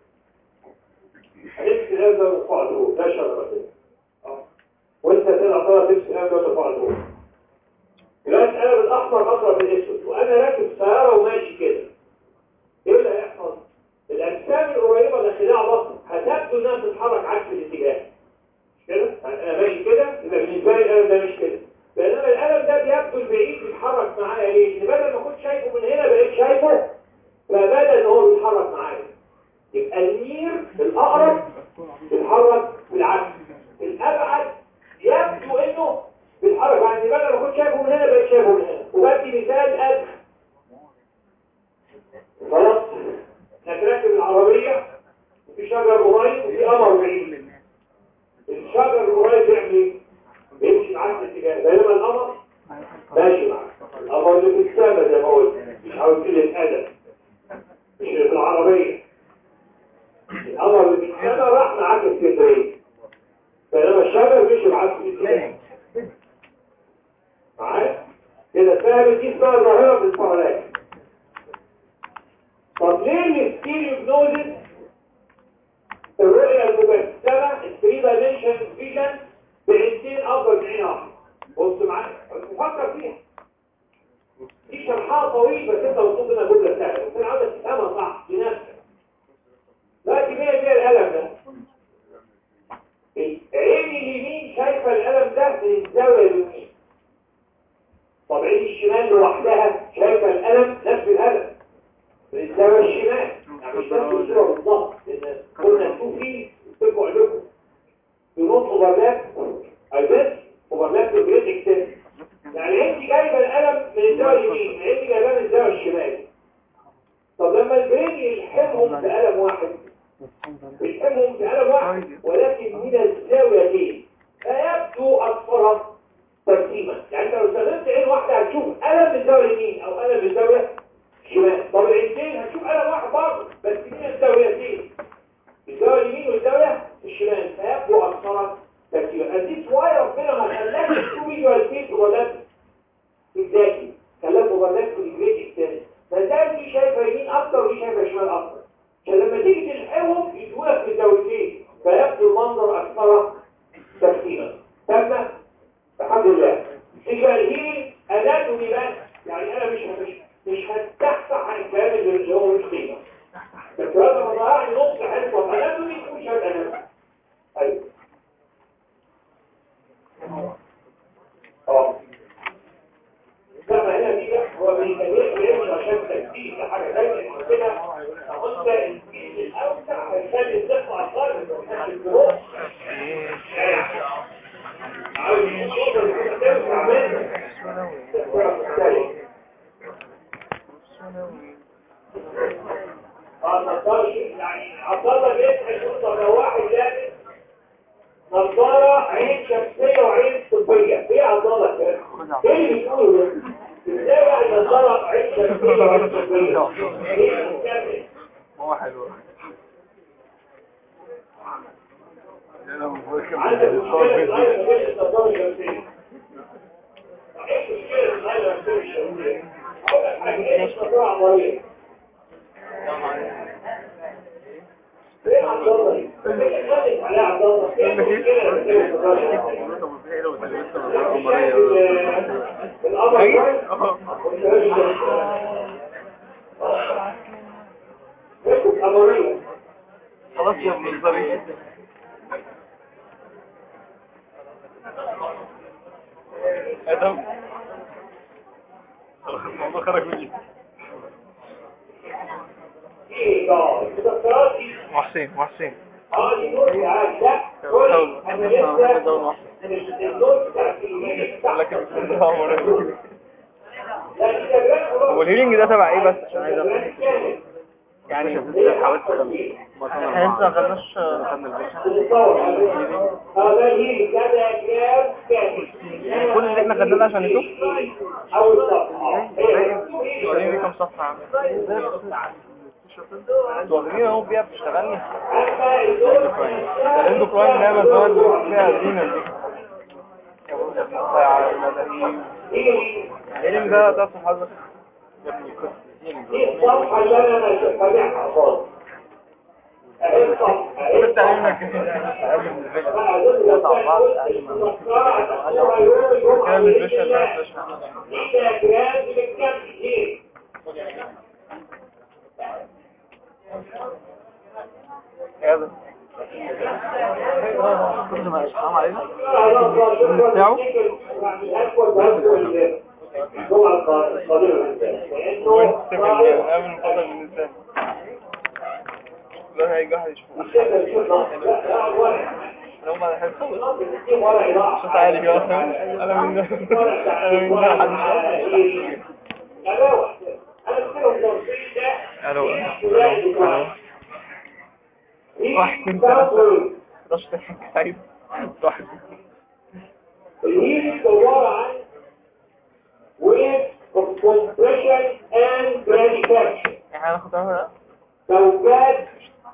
هنمسك القلب ده ونرفع لفوق ده شجره كده اه وانت تلعب طالع تمسك القلب ده ونرفع لفوق دلوقتي قلب الاحمر اقرب من الاسود وانا راكب سياره وماشي كده ايه اللي هيحصل الاجسام القريبه لخلاع بطن هتبدو انها بتتحرك عكس الاتجاه مش كده انا ماشي كده يبقى بالنسبه لي القلم ده مش كده بينما القلم ده بيبدو البعيد بيتحرك معايا ليه ان بدل ما كنت شايفه من هنا بقيت شايفه فبدا ان هو بيتحرك معايا يبقى النير الاقرب بيتحرك في قريب وفي قمر بعيد الشجر القريب بيعمل ايه؟ بيمشي معاك في اتجاه بينما القمر ماشي معاك القمر اللي في السماء زي ما قلت مش عاوز كلمة أدب مش اللي في العربية القمر اللي في السماء راح معاك اسكندرية بينما الشجر مشي معاك في اتجاه معايا؟ كده فاهم دي اسمها ظاهرة في الفعلات طب ليه الستيريوبنوزس الرؤية المجسمة الثري دايمنشن فيجن بعينتين افضل من عين واحدة بص معايا فكر فيها دي شرحها طويل بس انت مطلوب منها جملة سهلة بس انا عاوزك تفهمها صح لنفسك دلوقتي هي فيها القلم ده العين اليمين شايفة القلم ده من الزاوية اليمين طب عين الشمال لوحدها شايفة القلم نفس القلم من الزاوية الشمال يعني مش نفس الصورة بالظبط لان قلنا تو في تبقوا عندكم ينط اوفرلاب ايضا اوفرلاب في جريد اكتب يعني انت جايبه القلم من الزاويه اليمين انت جايباه من الزاويه الشمال طب لما البرين يلحمهم بقلم واحد يلحمهم بقلم واحد ولكن من الزاويتين فيبدو اكثرها ترتيبا يعني انت لو استخدمت عين واحده هتشوف قلم من الزاويه اليمين او قلم من الزاويه الشمال طب العينتين هتشوف قلم واحد برضه بس من الزاويتين الزاويه اليمين والزاويه الشمال فيبدو اكثر ترتيبا اديك واي ربنا ما خلاكش تو فيجوال فيت اوفرلاب بالذاتي خلاك اوفرلاب في الجريد الثاني فده دي شايفه يمين اكتر ودي شايفه شمال اكتر عشان لما تيجي تلحقهم يدولك في الزاويتين فيبدو المنظر اكثر ترتيبا تم الحمد لله يبقى الهيل اناتومي بس يعني انا مش مش مش هتحصح عن الكلام اللي هو مش قيمه بس هذا مضاعي نص حلوة اناتومي مش اناتومي ايوه اه لما هنا دي بقى هو بيتابع بيعمل عشان تكتيك حاجه دايما كده قلت الجيل الاوسع هيخلي الدفع خالص الجروح عاوز يوصل كده تنفع منه اه نظارة يعني عبدالله بيسمع يقول لو واحد لابس نظارة عين شمسية وعين طبية ايه عبدالله كده؟ ايه اللي بتقوله ده؟ ازاي يعني نظارة عين شمسية وعين طبية؟ ايه اللي هو حلو عندك مشكلة صغيرة ما بين النظارة الشمسية ايه المشكلة الصغيرة ما بين الشمسية؟ اقول لك حاجة ايه النظارة عمرية؟ ايه عبد الله ايه اللي خلت عليه عبد الله ايه المشكله اللي في الامر خلاص يا ابن الظريف ادم الموضوع خرج مني ايه ده الدكتوراه دي محسين محسين اه دي نور عادي لا قولي انا لسه النور بتاع لكن لا دي تجربه هو الهيلينج ده تبع ايه بس عشان عايز افهم كامل يعني حاولت احنا لسه ما خدناش هذا هي كذا كام كامل كل اللي احنا خدناه ده عشان نشوف او الصفحه وريني كام صفحه عامل انتوا واخدين اهو بيها بتشتغلني اما الدور ده الاندوكراين ده بس هو اللي فيها زينه دي يا ابو الساعه المدني الهيلينج ده ده في حظك يا ابني دي الصفحة اللي أنا ما شفتها خالص أهي الصفحة أهي كنت علمك كام الفيشل ده يا ده كل ما اشحام علينا بتاعه وانت سيبك قبل الفضل من الانسان لا هيجي واحد يشوفه انا هم على حد صوت عالي كده انا من ده انا من ده حد الو الو الو واحد اتنين heat تلاتة transferring رش تحك عيب واحد الهيت عبارة عن wave of compression and manufacture يعني هناخد اهو موجات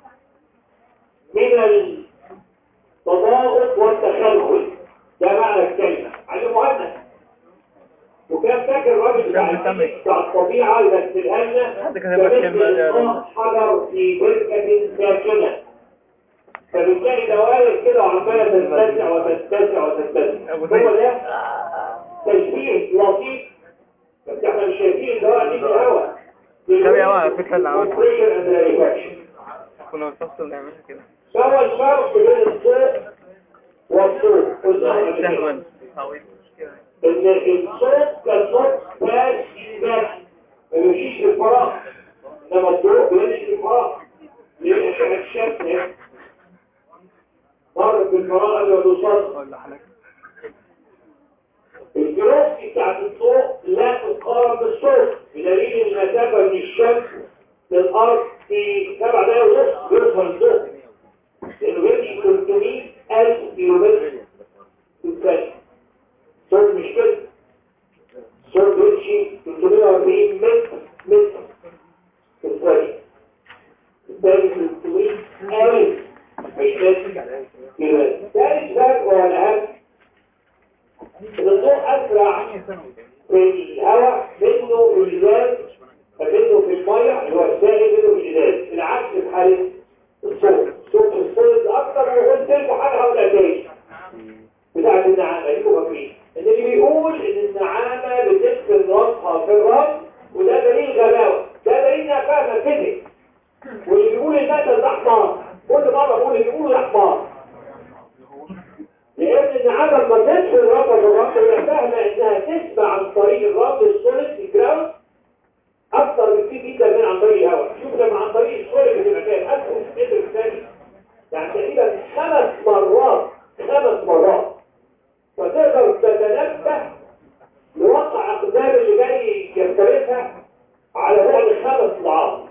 من التضاغط والتخلخل ده معنى الكلمة على مهند وكان فاكر الراجل بتاع كان بيسمي. الفيزيك بتاع الطبيعة يمثلها لنا حد كتب لك كلمة كمثل يا إلقاء حجر في بركة ساكنة فبتلاقي دوائر كده وعمالة تتسع وتتسع وتتسع أبو هو زيد. ده تشبيه لطيف بس احنا مش شايفين الدوائر دي في الهواء ده بيعمل على فكرة اللي عملته. Compression and manufacture. كنا بنفصل نعملها كده فهو الفرق بين الصوت والصوت قلنا قبل كده. سهوا أو إيه المشكلة ان الصوت كصوت باس باس ما بيمشيش في الفراغ انما الضوء بيمشي في الفراغ ليه عشان الشمس هنا مرت بالفراغ قبل ما توصل ولا حضرتك الجلوسي بتاعت الضوء لا تقارن بالصوت بدليل ان المسافه من الشمس للارض في سبع دقايق ونص بيوصل الضوء لانه بيمشي 300 الف كيلومتر في الثانيه صوت مش كده صوت بيمشي 340 متر متر في الثانيه الثاني 300 الف مش متر كيلومتر ثالث فرق وهو الاهم ان الضوء اسرع في الهواء منه في الجدال منه في الميه اللي هو السائل منه في الجدال العكس في حاله الصوت الصوت في الصوت اكتر وقلت لكم حاجه هقولها تاني بتاعت النعامه دي فاكرين ان اللي بيقول ان النعامه بتدفن راسها في الراس وده دليل غباوه ده دليل انها فاهمه فيزيك واللي بيقول المثل ده حمار كل مره بقول اللي بيقوله ده حمار لأن النعامة لما تدخل رفض الرمل هي فاهمة إنها تسمع عن طريق الرمل السوليد الجراوند أكثر بكتير جدا من عن طريق الهواء شوف لما عن طريق السوليد بتبقى كام 1000 متر ثاني يعني تقريبا خمس مرات خمس مرات فتقدر تتنبه لوقع أقدام اللي جاي يختلفها على بعد خمس ضعاف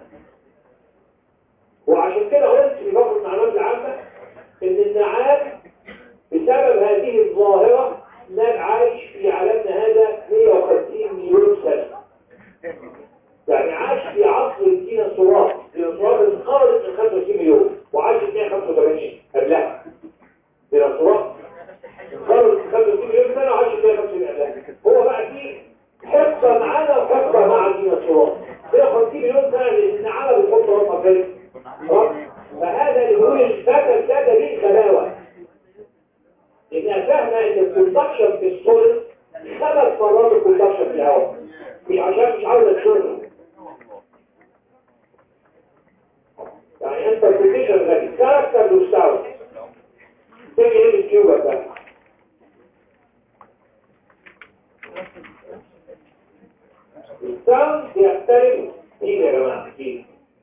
وعشان كده قلت في بعض المعلومات العامة إن النعام بسبب هذه الظاهرة نال عايش في عالمنا هذا 150 مليون سنة يعني عاش في عصر الديناصورات الديناصورات انقرضت من 25 مليون وعاش 285 قبلها ديناصورات انقرضت من 25 مليون سنة وعاش 285 قبلها هو بقى في حقبة معانا وحقبة مع الديناصورات 150 مليون سنة لأن النعامة بتحط راسها فين؟ رأس. فهذا اللي بيقول الفتى ده دي غباوة لانها فاهمه ان الكونتاكشن في السوليد خمس مرات الكونتاكشن في الهواء مش عشان مش عاوزه تشرب يعني انت بريتيشن غبي كاركتر مستوى تيجي ايه الكيوبا بقى الساوند بيختلف ايه يا جماعه ايه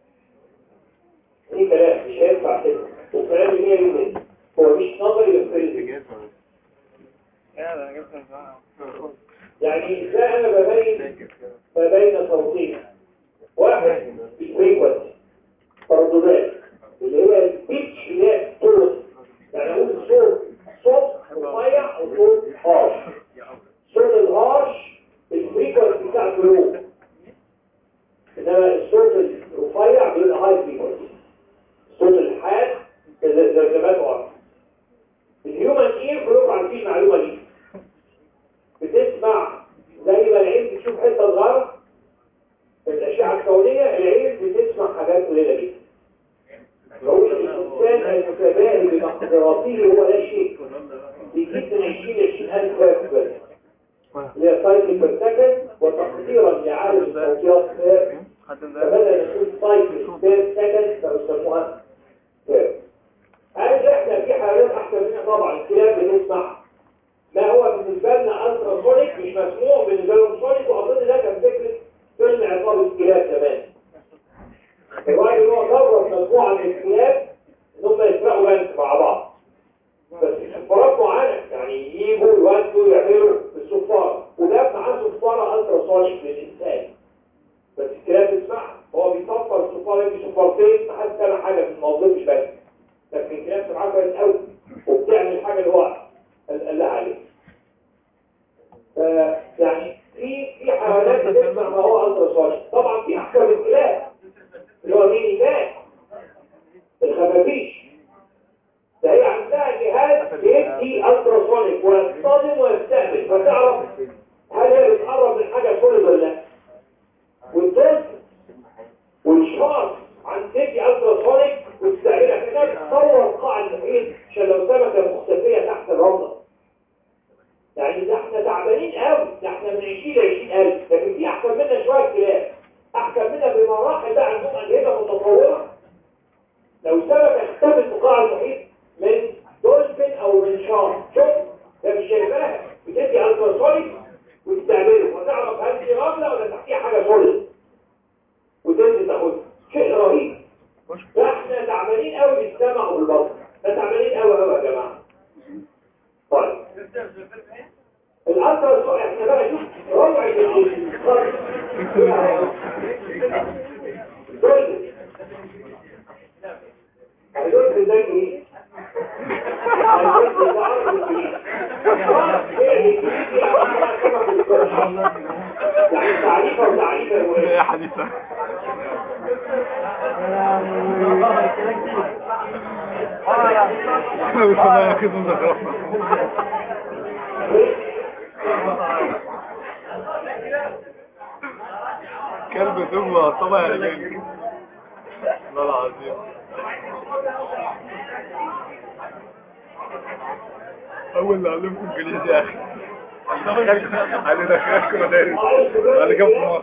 ايه كلام مش هينفع كده والكلام اللي هي يومين هو مش نظري بس يا ده أنا جبت من يعني ازاي انا ببين ما بين صوتين واحد الفريكونسي ترددات اللي هي البيتش اللي هي الصوت يعني اقول صوت صوت رفيع وصوت هارش صوت الهارش الفريكونسي بتاعته لو انما الصوت الرفيع بيبقى هاي فريكونسي الصوت الحاد ذبذباته اكتر الهيومن اير كلكم عارفين المعلومه دي بتسمع زي ما العين بتشوف حته صغيره في الاشعه الكونيه العين بتسمع حاجات قليله جدا بقول الانسان المتباهي بمقدراته هو لا شيء بيجيب من 20 20000 هرتز بس اللي هي سايكل بير سكند وتقديرا لعدد الصوتيات هرتز حد ده فبدأ يكون سايكل بير سكند فبيسموها هرتز هل احنا في حالات احسن منها طبعا الكلاب بنسمع ما هو بالنسبه لنا الترا سونيك مش مسموع بالنسبه لهم سونيك واظن ده كان فكره فيلم عصابه الكلاب زمان الراجل هو درب مجموعه من الكلاب ان هم يسرقوا بنك مع بعض بس صفارات معينه يعني يجيبوا يودوا يعملوا الصفاره وجاب معاه صفاره الترا سونيك للانسان بس الكلاب بتسمعها هو بيصفر الصفاره دي صفارتين ما حدش سمع حاجه من الموضوع مش بس معاه كويس قوي وبتعمل الحاجه اللي هو قال قال لها عليها ف- يعني في في حيوانات بتسمع ما هو التراسونيك طبعا في احكام الكلاب اللي هو مين يبان الخفافيش ده هي عندها جهاز بيدي التراسونيك ويصطدم ويستقبل فتعرف هل هي بتقرب من حاجه سوليد ولا لا والدولفين والشارك عن تدي التراسونيك وتستقبلها كانها بتصور قاع المحيط عشان لو سمكه مختفيه تحت الرمله يعني ده احنا تعبانين قوي ده احنا من 20 ل 20000 لكن في احسن منا شويه كلاب احسن منا بمراحل بقى عندهم اجهزه متطوره لو سمكه اختفت في قاع المحيط من دولفين او من شارك شوف ده مش شايفاها بتدي التراسونيك وتستعمله وتعرف هل دي رمله ولا تحتيها حاجه سوليد وتنزل تاخدها شيء رهيب ده احنا تعبانين قوي بالسمع وبالبصر ده تعبانين قوي قوي يا جماعه طيب الأثر سوء احنا بقى شوف روعي الفرق دول دول زي ايه؟ يعني تعريفه وتعريفه يا حديثة بس انا ياخد مزخرفة كلب دم طبعا يا رجال والله العظيم اول اللي علمكم انجليزي يا اخي علي دخلكم مدارس علي جنب مصر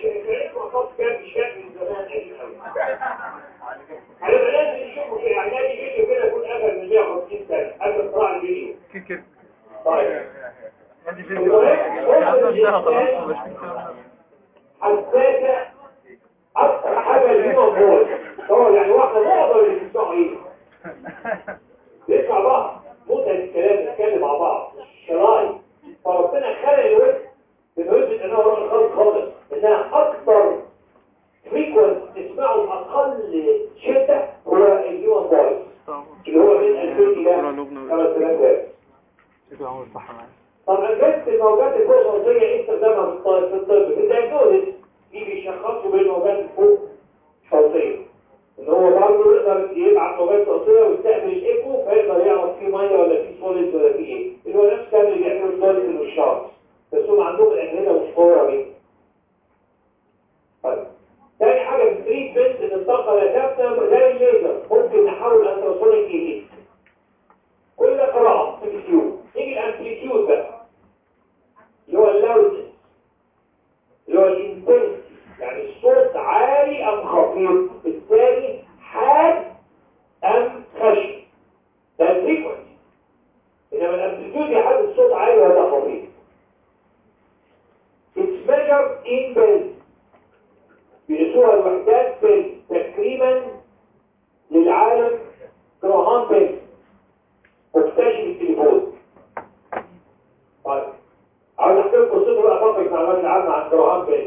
هيبقى لازم يشوفوا في اعلان فيديو كده يكون اقل من 150 سنه قبل اختراع الفيديو كده كده طيب عندي فيديو عندنا انتهى خلاص مش في كلام حساسه اكتر حاجه الهيومن بول هو يعني واحده معظم اللي بيسمعوا ايه بيسمع بعض متعه الكلام نتكلم مع بعض شراي فربنا خلق الود بنثبت انها راجل خالص خالص انها اكتر فريكونس تسمعه باقل شده هو الهيومن فويس اللي هو من 2000 الى 5000 هرتز كده عمر صح معايا طبعا جت الموجات الفوق صوتية ايه استخدامها في الطب في الطب في الدايجنوزس دي بيشخصوا بين الموجات الفوق صوتية ان هو برضه يقدر يبعت موجات صوتية ويستقبل الايكو فيقدر يعرف في ميه ولا في سوليد ولا في ايه اللي هو نفس الكلام اللي بيعملوا الدولفين والشاركس بس هم عندهم الاجهزة مش قوية بيه طيب تاني حاجة في التريتمنت ان الطاقة لا تفنى زي الليزر ممكن نحول الانتراسونيك لهيت كل ده قراءة في الكيو نيجي الامبليتيود بقى اللي هو اللاودنس اللي هو الانتنسي يعني الصوت عالي ام خفيف بالتالي حاد ام خشن ده الفريكونسي انما الامبليتيود يحدد الصوت عالي ولا خفيف It's measured in bells بيقيسوها الوحدات بيل تقريبا للعالم جراهام بيل مكتشف التليفون طيب عاوز احكي لكم قصته بقى فقط المعلومات العامه عن جراهام بيل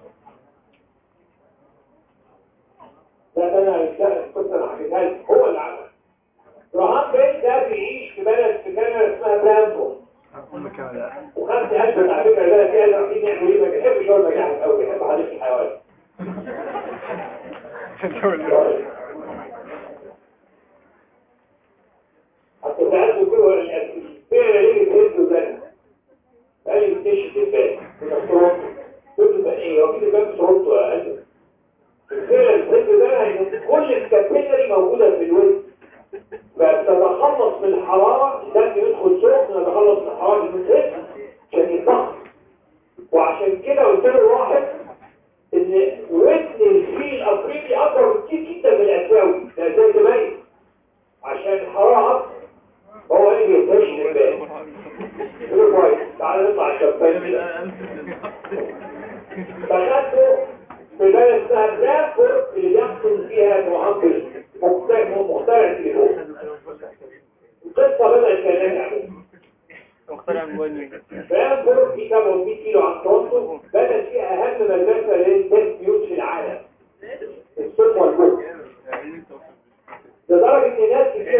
لا ده انا لا كنت انا حكيتها لكم هو اللي عمل جراهام بيل ده بيعيش في بلد في كندا اسمها برامبو قلنا كام يا وخدت اثبت على فكره البلد دي قال رايحين نعمل ايه ما بيحبش هو المجاعه قوي بيحب حديقه الحيوان حتى ساعات كل الفعل اللي بتهزه ده قال لي بتكتشف الباب في تورونتو قلت له ايه هو كده باب تورونتو يا قلبي الفعل الهز ده هي كل الكابيلاري موجوده في الوجه فتتخلص من الحراره الدم يدخل سخن يتخلص من حراره الجسم عشان يتضخم وعشان كده قلت له واحد ان ودن الفيل الافريقي اكبر بكتير جدا من الاسيوي ده ازاي تبين عشان الحراره اكتر هو قال لي يتهش الباب قلت له كويس تعالى نطلع الشباك كده فخدته في بلد اسمها برافورد اللي بيحصل فيها معقل مخترع مخترع التليفون القصه بدات كانت عليه مخترع موبايل برانفورد دي 700 كيلو عن تورونتو بدأت فيها أهم مدرسة للتست بيوت في العالم الصوت والبوك لدرجة إن